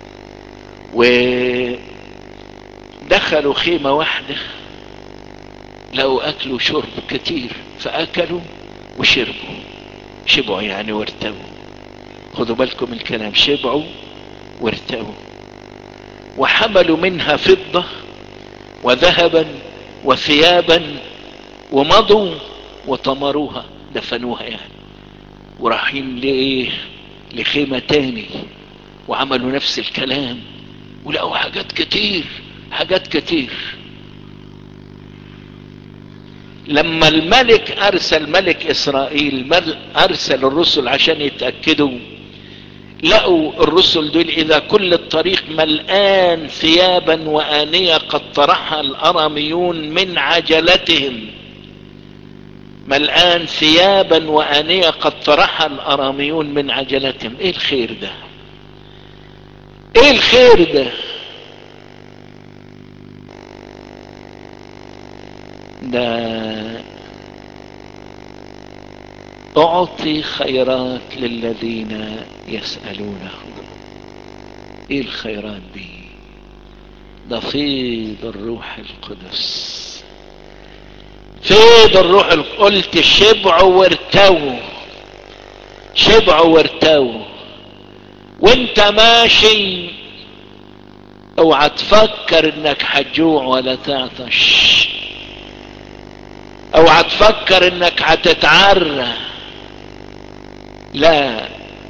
ودخلوا خيمة واحدة لقوا اكل وشرب كتير فاكلوا وشربوا شبعوا يعني وارتووا خدوا بالكم الكلام شبعوا وارتووا وحملوا منها فضة وذهبا وثيابا ومضوا وطمروها دفنوها يعني ورايحين لايه لخيمة تاني وعملوا نفس الكلام ولقوا حاجات كتير حاجات كتير لما الملك ارسل ملك اسرائيل ارسل الرسل عشان يتأكدوا لقوا الرسل دول اذا كل الطريق ملآن ثيابا وآنية قد طرحها الاراميون من عجلتهم ملآن ثيابا وآنية قد طرحها الاراميون من عجلتهم ايه الخير ده ايه الخير ده ده اعطي خيرات للذين يسألونه ايه الخيرات دي ده فيض الروح القدس فيض الروح قلت شبعوا وارتووا شبعوا وارتووا وانت ماشي اوعى تفكر انك هتجوع ولا تعطش اوعى تفكر انك هتتعرى لا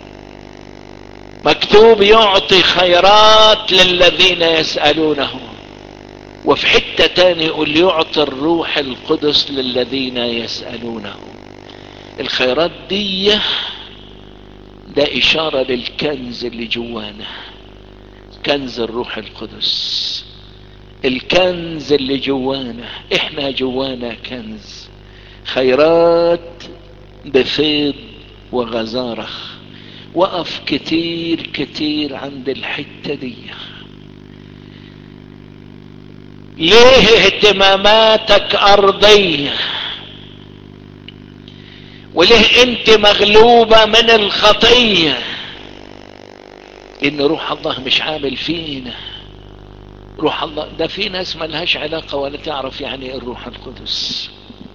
مكتوب يعطي خيرات للذين يسألونه وفي حتة تاني يقول يعطي الروح القدس للذين يسألونه الخيرات دي ده اشارة للكنز اللي جوانا كنز الروح القدس الكنز اللي جوانا احنا جوانا كنز خيرات بفيض وغزارة وقف كتير كتير عند الحتة دي ليه اهتماماتك ارضية وليه انت مغلوبة من الخطية ان روح الله مش عامل فينا روح الله ده في ناس ملهاش علاقة ولا تعرف يعني ايه الروح القدس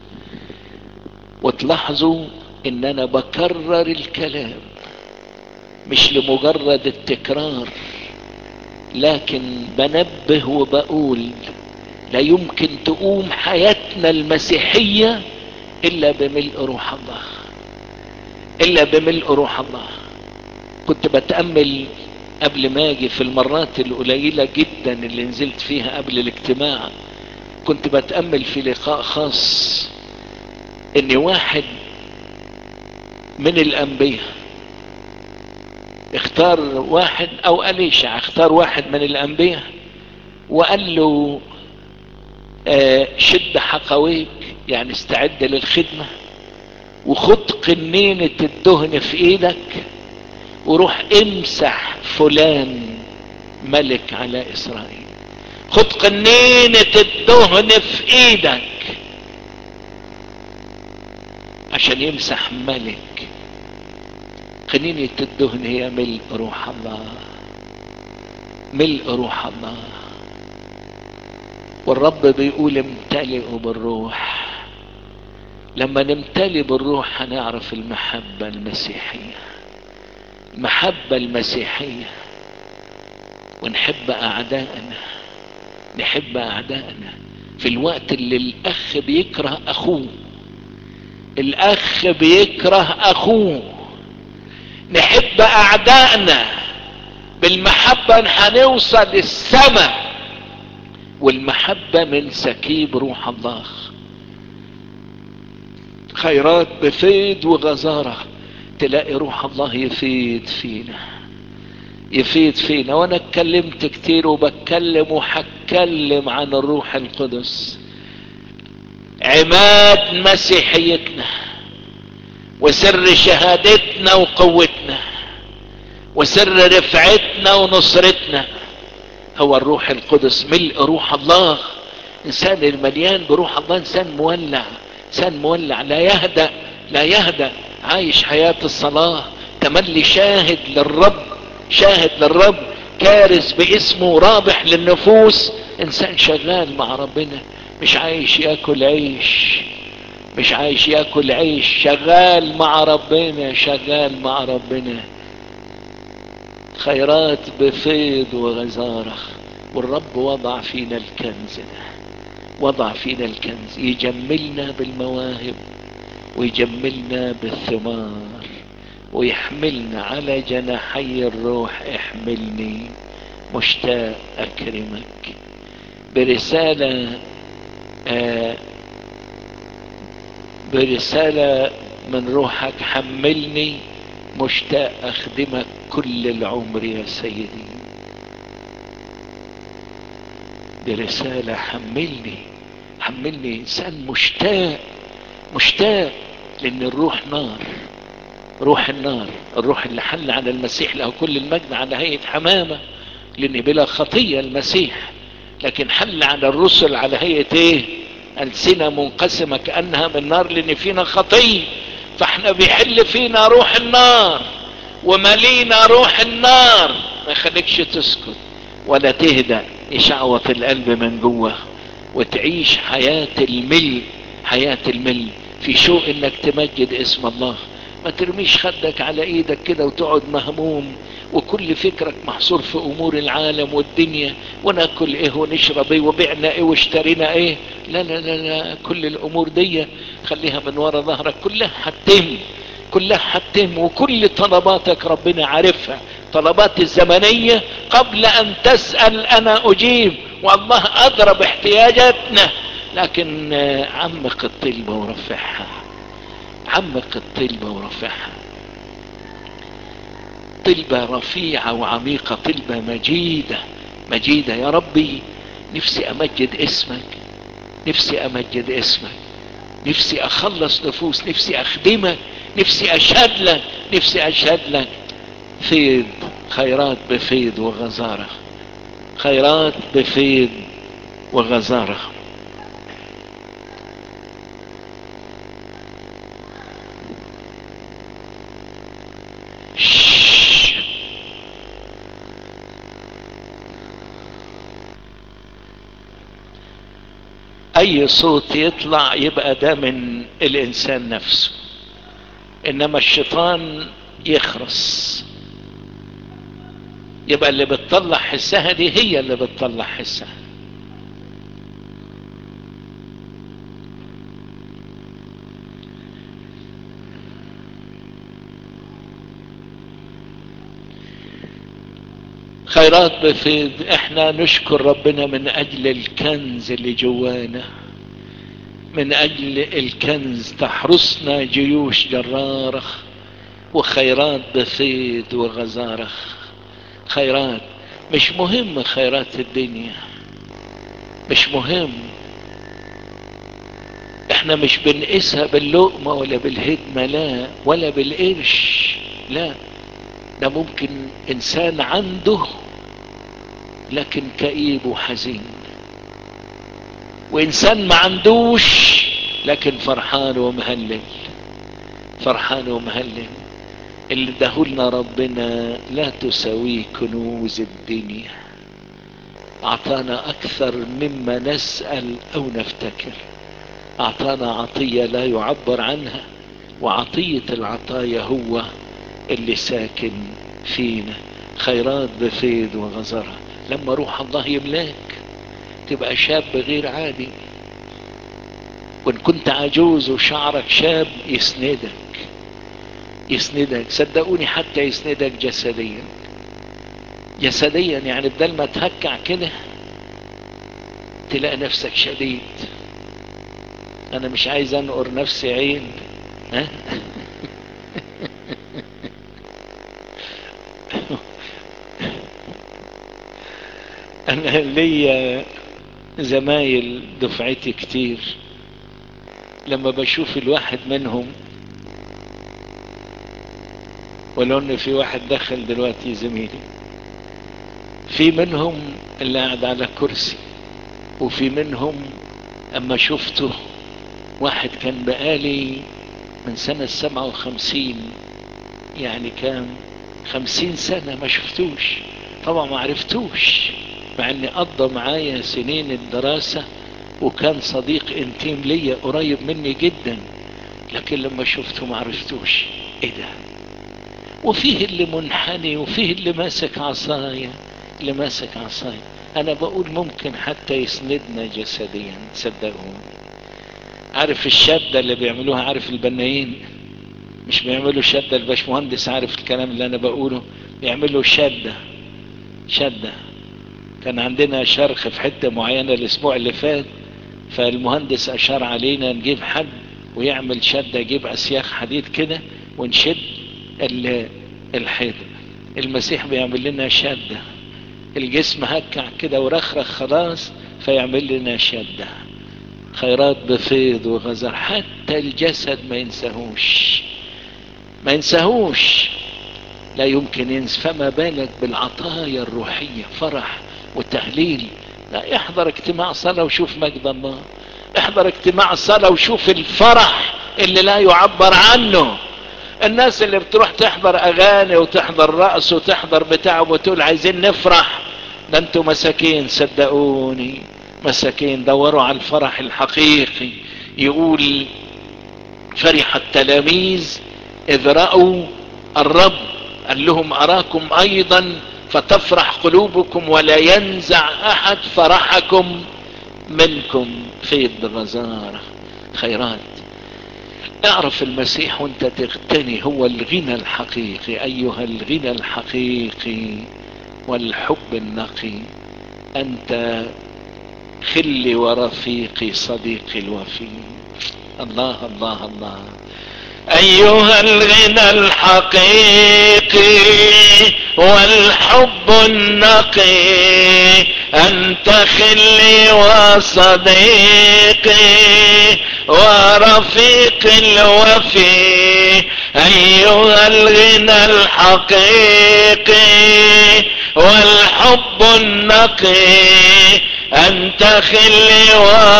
وتلاحظوا ان انا بكرر الكلام مش لمجرد التكرار لكن بنبه وبقول لا يمكن تقوم حياتنا المسيحية الا بملء روح الله الا بملء روح الله كنت بتأمل قبل ما اجي في المرات القليلة جدا اللي نزلت فيها قبل الاجتماع كنت بتأمل في لقاء خاص ان واحد من الانبياء اختار واحد او أليشع اختار واحد من الانبياء وقال له آه شد حقويك يعني استعد للخدمة وخد قنينة الدهن في ايدك وروح امسح فلان ملك على اسرائيل خد قنينة الدهن في ايدك عشان يمسح ملك قنينة الدهن هي ملء روح الله ملء روح الله والرب بيقول امتلئوا بالروح لما نمتلئ بالروح هنعرف المحبة المسيحية المحبة المسيحية ونحب أعدائنا نحب أعدائنا في الوقت اللي الأخ بيكره أخوه الأخ بيكره أخوه نحب أعدائنا بالمحبة هنوصل السماء والمحبة من سكيب روح الله خيرات بفيض وغزارة تلاقي روح الله يفيد فينا يفيد فينا وانا اتكلمت كتير وبتكلم وهتكلم عن الروح القدس عماد مسيحيتنا وسر شهادتنا وقوتنا وسر رفعتنا ونصرتنا هو الروح القدس ملء روح الله انسان المليان بروح الله انسان مولع انسان مولع لا يهدأ لا يهدأ عايش حياة الصلاة تملي شاهد للرب شاهد للرب كارث باسمه رابح للنفوس انسان شغال مع ربنا مش عايش ياكل عيش مش عايش ياكل عيش شغال مع ربنا شغال مع ربنا خيرات بفيض وغزارة والرب وضع فينا الكنز ده وضع فينا الكنز يجملنا بالمواهب ويجملنا بالثمار ويحملنا على جناحي الروح احملني مشتاق اكرمك برسالة آه برسالة من روحك حملني مشتاق اخدمك كل العمر يا سيدي برسالة حملني حملني انسان مشتاق مشتاق لان الروح نار روح النار الروح اللي حل على المسيح له كل المجد على هيئة حمامة لان بلا خطية المسيح لكن حل على الرسل على هيئة ايه ألسنة منقسمة كأنها من نار لان فينا خطية فاحنا بيحل فينا روح النار وملينا روح النار ما يخليكش تسكت ولا تهدأ يشعوط القلب من جوه وتعيش حياة المل حياة المل في شوق انك تمجد اسم الله ما ترميش خدك على ايدك كده وتقعد مهموم وكل فكرك محصور في امور العالم والدنيا وناكل ايه ونشرب ايه وبعنا ايه واشترينا ايه لا لا لا, لا كل الامور دي خليها من ورا ظهرك كلها هتتم كلها هتتم وكل طلباتك ربنا عارفها طلبات الزمنية قبل ان تسأل انا اجيب والله ادرى باحتياجاتنا لكن عمق الطلبة ورفعها عمق الطلبة ورفعها طلبة رفيعة وعميقة طلبة مجيدة مجيدة يا ربي نفسي امجد اسمك نفسي امجد اسمك نفسي اخلص نفوس نفسي اخدمك نفسي اشهد لك نفسي اشهد لك فيض خيرات بفيض وغزارة خيرات بفيض وغزارة اي صوت يطلع يبقى ده من الانسان نفسه انما الشيطان يخرس يبقى اللي بتطلع حسها دي هي اللي بتطلع حسها خيرات بفيض احنا نشكر ربنا من اجل الكنز اللي جوانا من اجل الكنز تحرسنا جيوش جرارة وخيرات بفيض وغزارة خيرات مش مهم خيرات الدنيا مش مهم احنا مش بنقيسها باللقمة ولا بالهدمة لا ولا بالقرش لا ده ممكن انسان عنده لكن كئيب وحزين وانسان ما عندوش لكن فرحان ومهلل فرحان ومهلل اللي دهولنا ربنا لا تساويه كنوز الدنيا اعطانا اكثر مما نسأل او نفتكر اعطانا عطية لا يعبر عنها وعطية العطايا هو اللي ساكن فينا خيرات بفيض وغزرة لما روح الله يملاك تبقى شاب غير عادي وان كنت عجوز وشعرك شاب يسندك يسندك صدقوني حتى يسندك جسديا جسديا يعني بدل ما تهكع كده تلاقي نفسك شديد انا مش عايز انقر نفسي عين ها انا ليا زمايل دفعتي كتير لما بشوف الواحد منهم ولو ان في واحد دخل دلوقتي زميلي في منهم اللي قاعد على كرسي وفي منهم اما شفته واحد كان بقالي من سنة سبعة وخمسين يعني كان خمسين سنة ما شفتوش طبعا ما عرفتوش مع اني قضى معايا سنين الدراسة وكان صديق انتيم ليا قريب مني جدا لكن لما شفته ما عرفتوش ايه ده وفيه اللي منحني وفيه اللي ماسك عصاية اللي ماسك عصاية انا بقول ممكن حتى يسندنا جسديا صدقوني عارف الشدة اللي بيعملوها عارف البنايين مش بيعملوا شدة الباشمهندس عارف الكلام اللي انا بقوله بيعملوا شدة شدة كان عندنا شرخ في حتة معينة الاسبوع اللي فات فالمهندس اشار علينا نجيب حد ويعمل شدة يجيب اسياخ حديد كده ونشد الحيط المسيح بيعمل لنا شدة الجسم هكع كده ورخرخ خلاص فيعمل لنا شدة خيرات بفيض وغزر حتى الجسد ما ينساهوش ما ينساهوش لا يمكن ينسى فما بالك بالعطايا الروحية فرح وتهليل لا احضر اجتماع صلاة وشوف مجد الله احضر اجتماع صلاة وشوف الفرح اللي لا يعبر عنه الناس اللي بتروح تحضر اغاني وتحضر رقص وتحضر بتاع وتقول عايزين نفرح ده انتوا مساكين صدقوني مساكين دوروا على الفرح الحقيقي يقول فرح التلاميذ اذ رأوا الرب قال لهم اراكم ايضا فتفرح قلوبكم ولا ينزع احد فرحكم منكم فيض غزارة خيرات اعرف المسيح وانت تغتني هو الغنى الحقيقي ايها الغنى الحقيقي والحب النقي انت خلي ورفيقي صديقي الوفي الله الله الله ايها الغنى الحقيقي والحب النقي انت خلي وصديقي ورفيق الوفي ايها الغنى الحقيقي والحب النقي انت خلي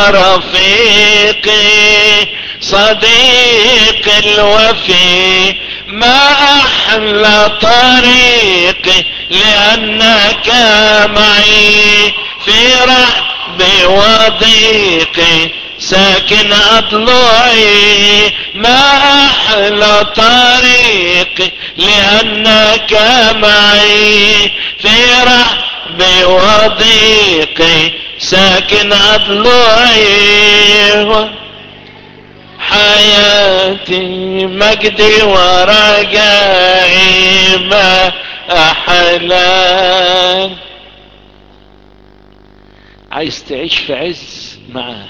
ورفيقي صديق الوفي ما احلى طريقي لانك معي في رحب وضيقي ساكن اضلعي ما احلى طريقي لانك معي في رحب وضيقي ساكن اضلعي حياتي مجدي ورجائي ما احلى عايز تعيش في عز معاه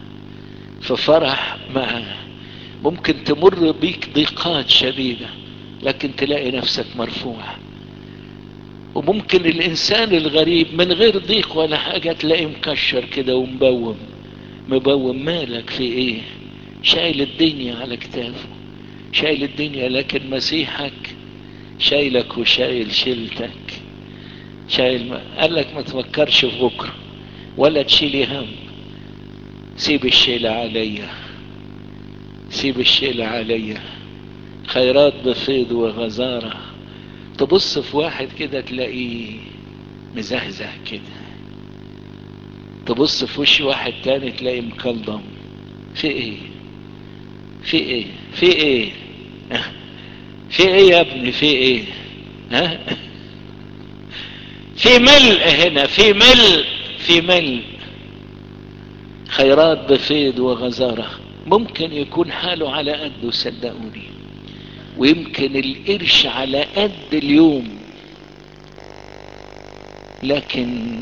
في فرح معاه ممكن تمر بيك ضيقات شديدة لكن تلاقي نفسك مرفوع وممكن الانسان الغريب من غير ضيق ولا حاجة تلاقيه مكشر كده ومبوم مبوم مالك في ايه شايل الدنيا على كتافه شايل الدنيا لكن مسيحك شايلك وشايل شيلتك شايل ما قال لك ما تفكرش في بكره ولا تشيلي هم سيب الشيلة عليا سيب الشيلة عليا خيرات بفيض وغزارة تبص في واحد كده تلاقيه مزهزه كده تبص في وش واحد تاني تلاقيه مكلضم في ايه في ايه في ايه في ايه يا ابني في ايه ها في ملء هنا في ملء في ملء خيرات بفيض وغزارة ممكن يكون حاله على قده صدقوني ويمكن القرش على قد اليوم لكن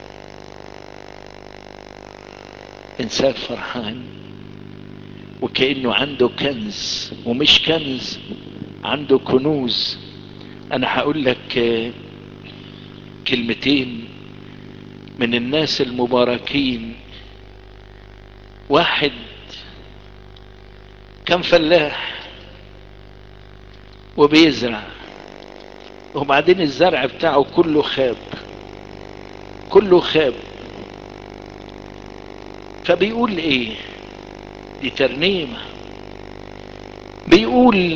انسان فرحان وكأنه عنده كنز ومش كنز عنده كنوز انا هقول لك كلمتين من الناس المباركين واحد كان فلاح وبيزرع وبعدين الزرع بتاعه كله خاب كله خاب فبيقول ايه دي ترنيمة بيقول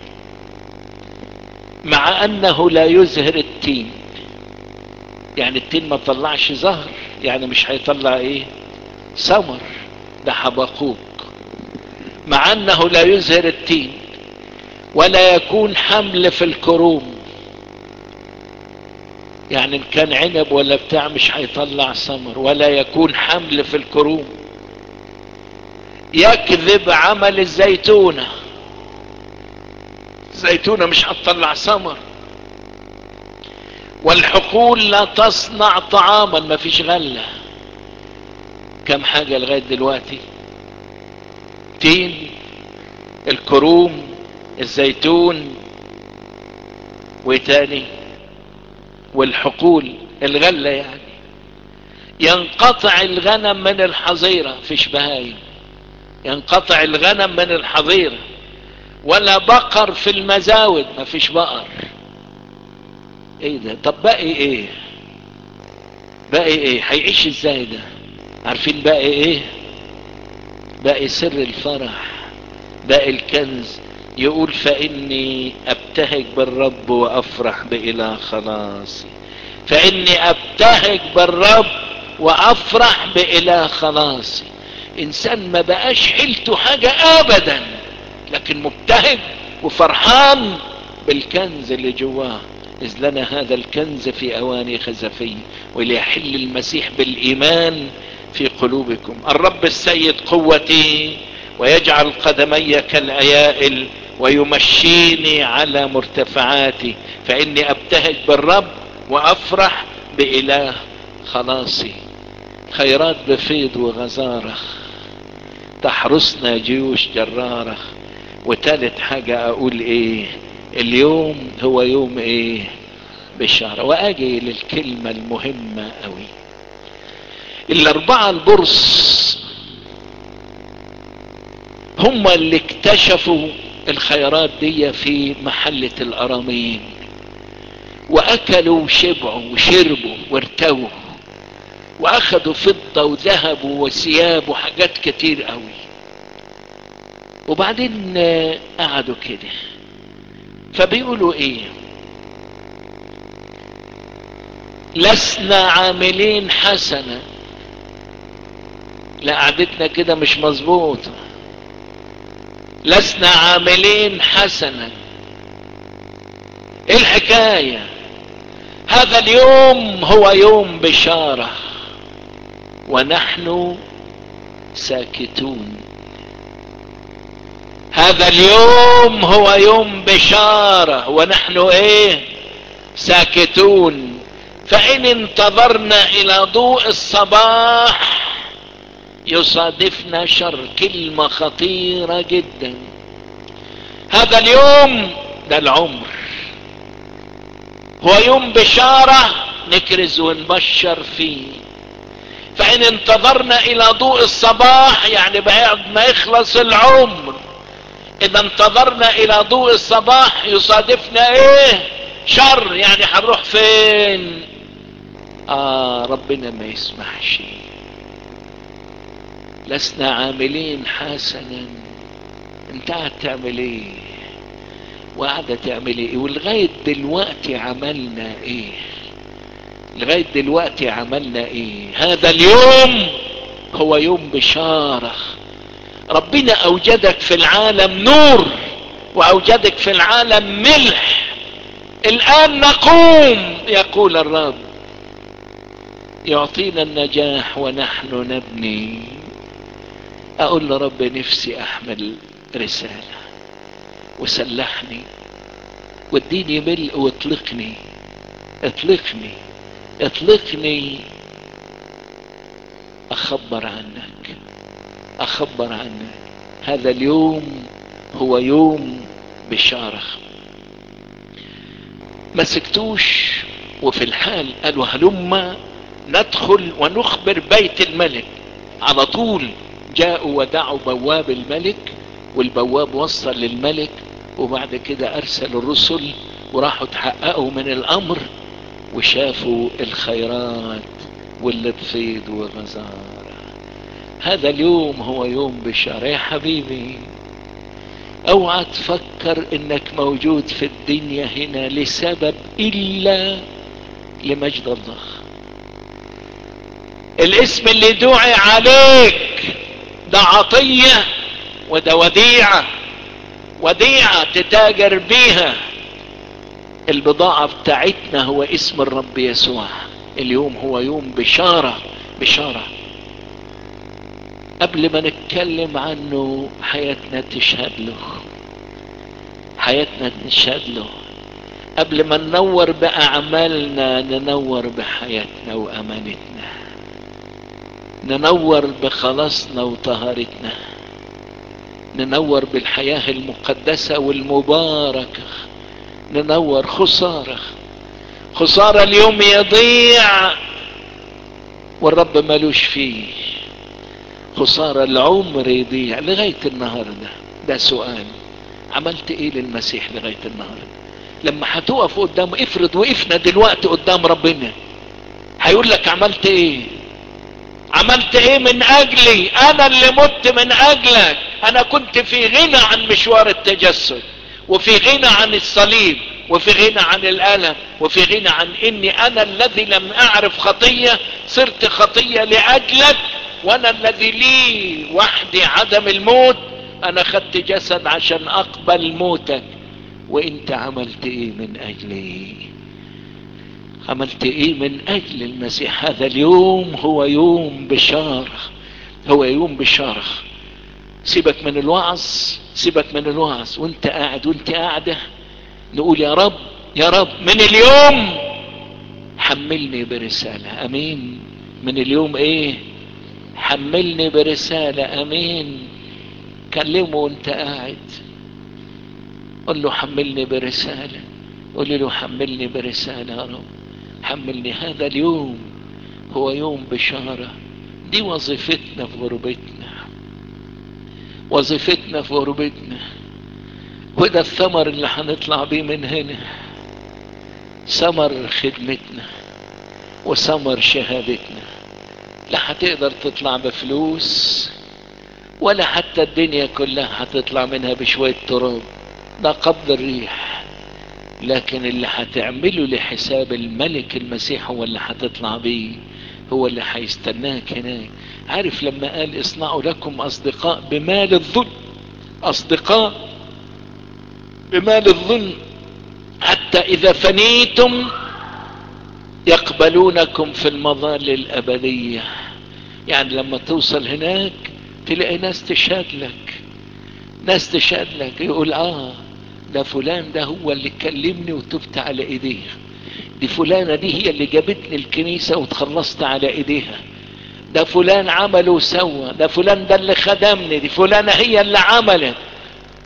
مع انه لا يزهر التين يعني التين ما طلعش زهر يعني مش هيطلع ايه ثمر ده حبقوق مع انه لا يزهر التين ولا يكون حمل في الكروم يعني ان كان عنب ولا بتاع مش هيطلع ثمر ولا يكون حمل في الكروم يكذب عمل الزيتونة الزيتونة مش هتطلع ثمر والحقول لا تصنع طعاما ما فيش غلة كم حاجة لغاية دلوقتي تين الكروم الزيتون وتاني والحقول الغلة يعني ينقطع الغنم من الحظيرة فيش بهايم ينقطع الغنم من الحظيرة ولا بقر في المزاود ما فيش بقر ايه ده طب باقي ايه باقي ايه هيعيش ازاي ده عارفين باقي ايه باقي سر الفرح باقي الكنز يقول فاني ابتهج بالرب وافرح باله خلاصي فاني ابتهج بالرب وافرح باله خلاصي انسان ما بقاش حيلته حاجة ابدا لكن مبتهج وفرحان بالكنز اللي جواه إذ لنا هذا الكنز في أواني خزفي وليحل المسيح بالإيمان في قلوبكم الرب السيد قوتي ويجعل قدمي كالأيائل ويمشيني على مرتفعاتي فإني أبتهج بالرب وأفرح بإله خلاصي خيرات بفيض وغزارة تحرسنا جيوش جرارة وتالت حاجة أقول إيه اليوم هو يوم ايه بشارة واجي للكلمة المهمة قوي الاربعة البرص هم اللي اكتشفوا الخيرات دي في محلة الارامين واكلوا وشبعوا وشربوا وارتووا واخدوا فضة وذهب وثياب وحاجات كتير قوي وبعدين قعدوا كده فبيقولوا ايه لسنا عاملين حسنة لا قعدتنا كده مش مظبوطة لسنا عاملين حسنة ايه الحكاية هذا اليوم هو يوم بشارة ونحن ساكتون هذا اليوم هو يوم بشارة ونحن ايه ساكتون فان انتظرنا الى ضوء الصباح يصادفنا شر كلمة خطيرة جدا هذا اليوم ده العمر هو يوم بشارة نكرز ونبشر فيه فإن انتظرنا إلى ضوء الصباح يعني بعد ما يخلص العمر إذا انتظرنا إلى ضوء الصباح يصادفنا إيه شر يعني هنروح فين آه ربنا ما يسمحش لسنا عاملين حسنا انت قاعد تعمل ايه وقاعدة تعمل ايه ولغاية دلوقتي عملنا ايه لغاية دلوقتي عملنا ايه هذا اليوم هو يوم بشارة ربنا اوجدك في العالم نور واوجدك في العالم ملح الان نقوم يقول الرب يعطينا النجاح ونحن نبني اقول لرب نفسي احمل رسالة وسلحني واديني ملء واطلقني اطلقني اطلقني اخبر عنك اخبر عنك هذا اليوم هو يوم بشارة ما سكتوش وفي الحال قالوا هلما ندخل ونخبر بيت الملك على طول جاءوا ودعوا بواب الملك والبواب وصل للملك وبعد كده ارسل الرسل وراحوا تحققوا من الامر وشافوا الخيرات واللي بفيض وغزارة هذا اليوم هو يوم بشارة يا حبيبي اوعى تفكر انك موجود في الدنيا هنا لسبب الا لمجد الله الاسم اللي دعي عليك ده عطية وده وديعة وديعة تتاجر بيها البضاعة بتاعتنا هو اسم الرب يسوع اليوم هو يوم بشارة بشارة قبل ما نتكلم عنه حياتنا تشهد له حياتنا تشهد له قبل ما ننور بأعمالنا ننور بحياتنا وأمانتنا ننور بخلاصنا وطهارتنا ننور بالحياة المقدسة والمباركة ننور خسارة خسارة اليوم يضيع والرب ملوش فيه خسارة العمر يضيع لغاية النهاردة ده سؤال عملت ايه للمسيح لغاية النهاردة لما هتقف قدام افرض وقفنا دلوقتي قدام ربنا هيقول لك عملت ايه عملت ايه من اجلي انا اللي مت من اجلك انا كنت في غنى عن مشوار التجسد وفي غنى عن الصليب وفي غنى عن الالم وفي غنى عن اني انا الذي لم اعرف خطية صرت خطية لاجلك وانا الذي لي وحدي عدم الموت انا خدت جسد عشان اقبل موتك وانت عملت ايه من اجلي عملت ايه من اجل المسيح هذا اليوم هو يوم بشارة هو يوم بشارة سيبك من الوعظ سيبك من الوعظ وانت قاعد وانت قاعدة نقول يا رب يا رب من اليوم حملني برسالة امين من اليوم ايه حملني برسالة امين كلمه وانت قاعد قل له حملني برسالة قل له حملني برسالة يا رب حملني هذا اليوم هو يوم بشارة دي وظيفتنا في غربتنا وظيفتنا في غربتنا وده الثمر اللي هنطلع بيه من هنا ثمر خدمتنا وثمر شهادتنا لا هتقدر تطلع بفلوس ولا حتى الدنيا كلها هتطلع منها بشوية تراب ده قبض الريح لكن اللي هتعمله لحساب الملك المسيح هو اللي هتطلع بيه هو اللي هيستناك هناك عارف لما قال اصنعوا لكم اصدقاء بمال الظلم اصدقاء بمال الظلم حتى اذا فنيتم يقبلونكم في المظال الابدية يعني لما توصل هناك تلاقي ناس تشهد لك ناس تشهد لك يقول اه ده فلان ده هو اللي كلمني وتبت على ايديه دي فلانة دي هي اللي جابتني الكنيسة وتخلصت على ايديها ده فلان عمل وسوى ده فلان ده اللي خدمني دي فلانة هي اللي عملت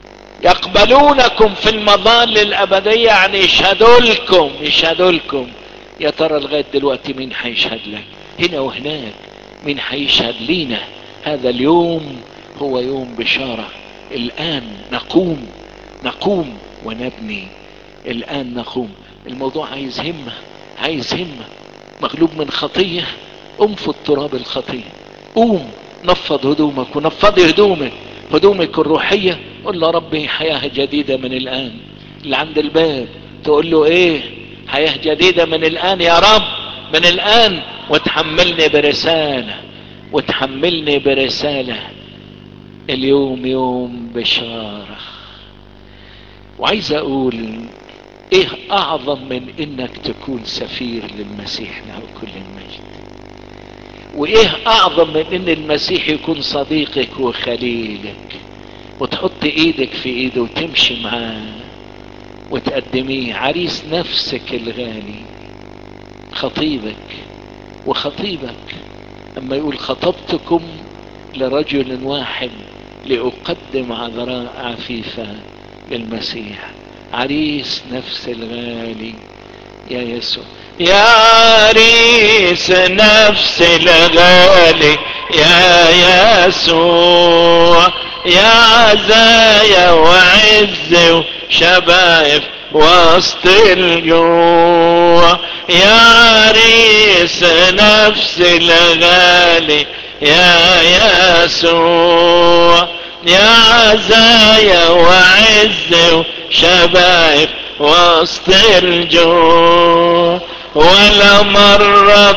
يقبلونكم في المظال الابدية يعني يشهدوا لكم يشهدوا لكم يا ترى لغاية دلوقتي مين هيشهد لك هنا وهناك مين هيشهد لينا هذا اليوم هو يوم بشارة الان نقوم نقوم ونبني الان نقوم الموضوع عايز همة عايز همة مغلوب من خطية انفض تراب الخطية قوم نفض هدومك ونفضي هدومك هدومك الروحية قل له ربي حياة جديدة من الآن اللي عند الباب تقول له ايه حياة جديدة من الآن يا رب من الآن وتحملني برسالة وتحملني برسالة اليوم يوم بشارة وعايز اقول ايه اعظم من انك تكون سفير للمسيح له كل المجد وايه اعظم من ان المسيح يكون صديقك وخليلك وتحط ايدك في ايده وتمشي معاه وتقدميه عريس نفسك الغالي خطيبك وخطيبك اما يقول خطبتكم لرجل واحد لأقدم عذراء عفيفة للمسيح عريس نفس الغالي يا يسوع يا عريس نفس الغالي يا يسوع يا عزايا وعز وشبايب وسط الجوع يا عريس نفس الغالي يا يسوع يا عزايا وعز وشبايب وسط الجوع ولا مرة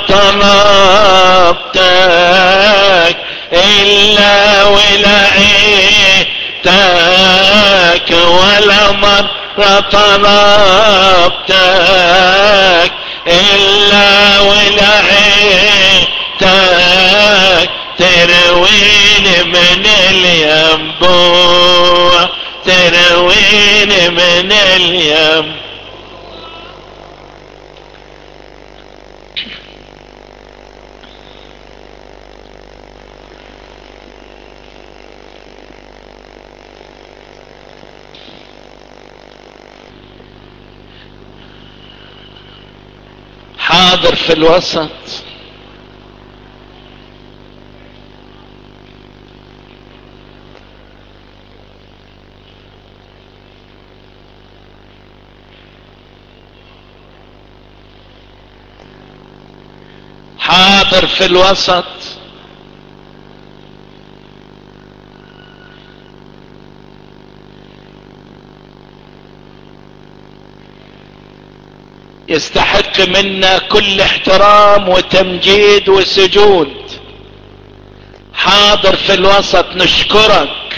طلبتك إلا ولقيتك ولا مرة طلبتك إلا ولقيتك ترويني من الينبوع ترويني من اليم حاضر في الوسط حاضر في الوسط يستحق منا كل احترام وتمجيد وسجود حاضر في الوسط نشكرك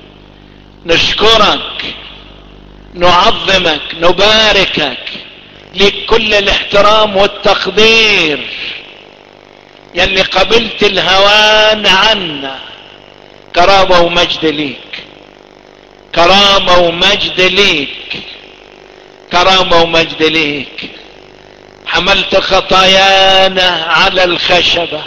نشكرك نعظمك نباركك لك كل الاحترام والتقدير يلي قبلت الهوان عنا كرامة ومجد ليك كرامة ومجد ليك كرامة ومجد ليك حملت خطايانا على الخشبة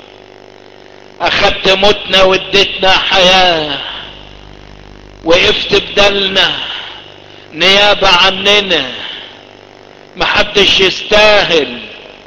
اخدت موتنا واديتنا حياة وقفت بدلنا نيابة عننا محدش يستاهل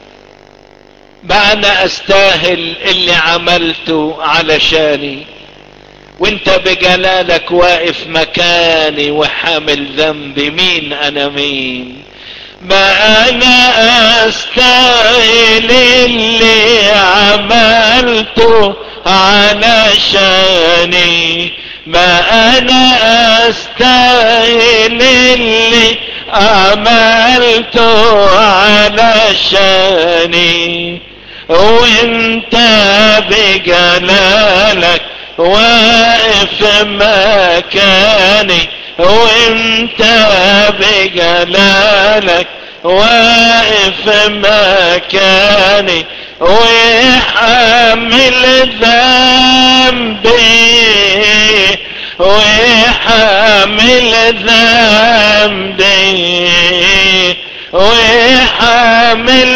ما انا استاهل اللي عملته علشاني وانت بجلالك واقف مكاني وحامل ذنبي مين انا مين ما انا استاهل اللي عملته علشاني ما انا استاهل اللي عملته علشاني وانت بجلالك واقف مكاني وانت بجلالك واقف مكاني ويحمل ذنبي ويحمل ذنبي ويحمل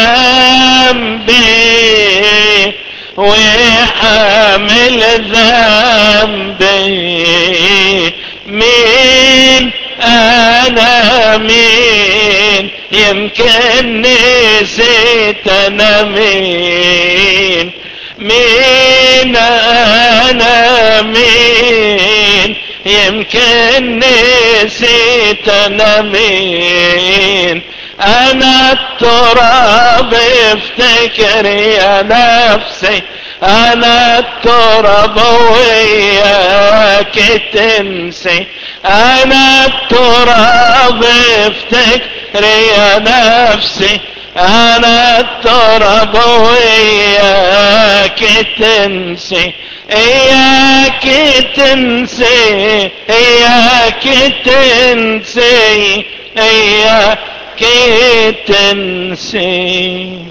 ذنبي ويحمل ذنبي مين انا مين يمكن نسيت انا مين مين انا مين يمكن نسيت انا مين انا التراب افتكر يا نفسي انا التراب وياك تنسي انا التراب افتكر يا نفسي انا التراب وياك تنسي اياك تنسي اياك تنسي اياك تنسي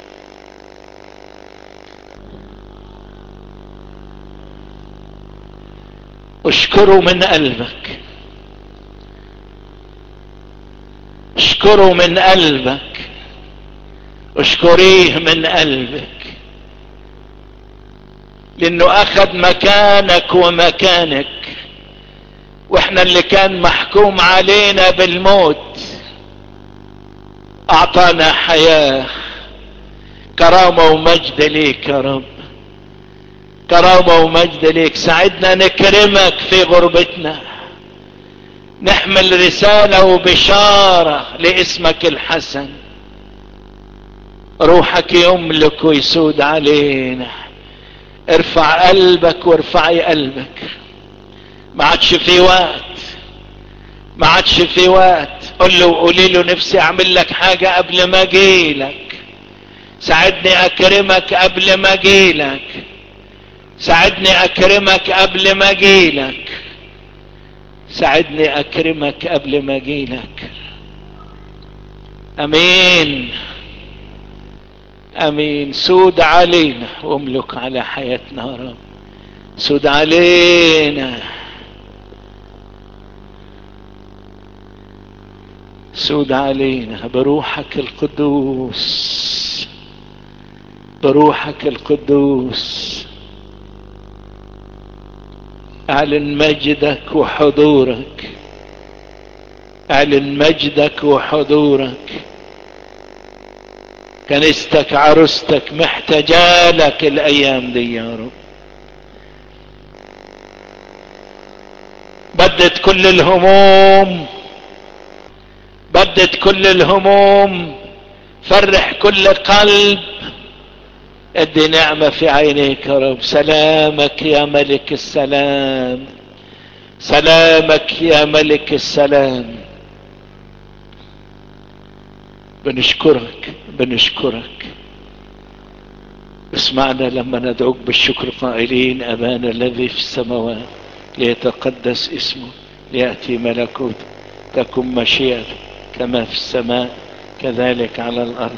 اشكره من قلبك اشكره من قلبك اشكريه من قلبك لانه اخذ مكانك ومكانك واحنا اللي كان محكوم علينا بالموت اعطانا حياة كرامة ومجد ليك يا رب كرامة ومجد ليك ساعدنا نكرمك في غربتنا نحمل رسالة وبشارة لاسمك الحسن روحك يملك ويسود علينا ارفع قلبك وارفعي قلبك ما عادش في وقت ما عادش في وقت قل له قولي له نفسي اعمل لك حاجة قبل ما اجيلك ساعدني اكرمك قبل ما اجيلك ساعدني اكرمك قبل ما اجيلك ساعدني اكرمك قبل ما اجيلك امين امين سود علينا واملك على حياتنا يا رب سود علينا سود علينا بروحك القدوس بروحك القدوس اعلن مجدك وحضورك اعلن مجدك وحضورك كنيستك عروستك محتاجالك الايام دي يا رب بدت كل الهموم بدت كل الهموم فرح كل قلب ادي نعمة في عينيك يا رب سلامك يا ملك السلام سلامك يا ملك السلام بنشكرك بنشكرك اسمعنا لما ندعوك بالشكر قائلين ابانا الذي في السماوات ليتقدس اسمه ليأتي ملكوته تكن مشيئته كما في السماء كذلك على الارض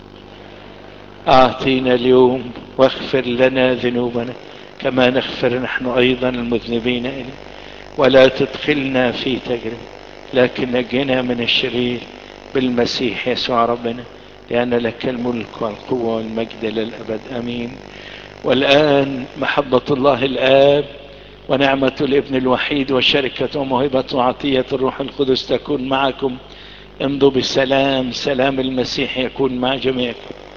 اعطينا اليوم واغفر لنا ذنوبنا كما نغفر نحن ايضا المذنبين اليه ولا تدخلنا في تجربه لكن نجنا من الشرير بالمسيح يسوع ربنا لان لك الملك والقوه والمجد للابد امين والان محبه الله الاب ونعمه الابن الوحيد وشركه وموهبه وعطيه الروح القدس تكون معكم امضوا بالسلام سلام المسيح يكون مع جميعكم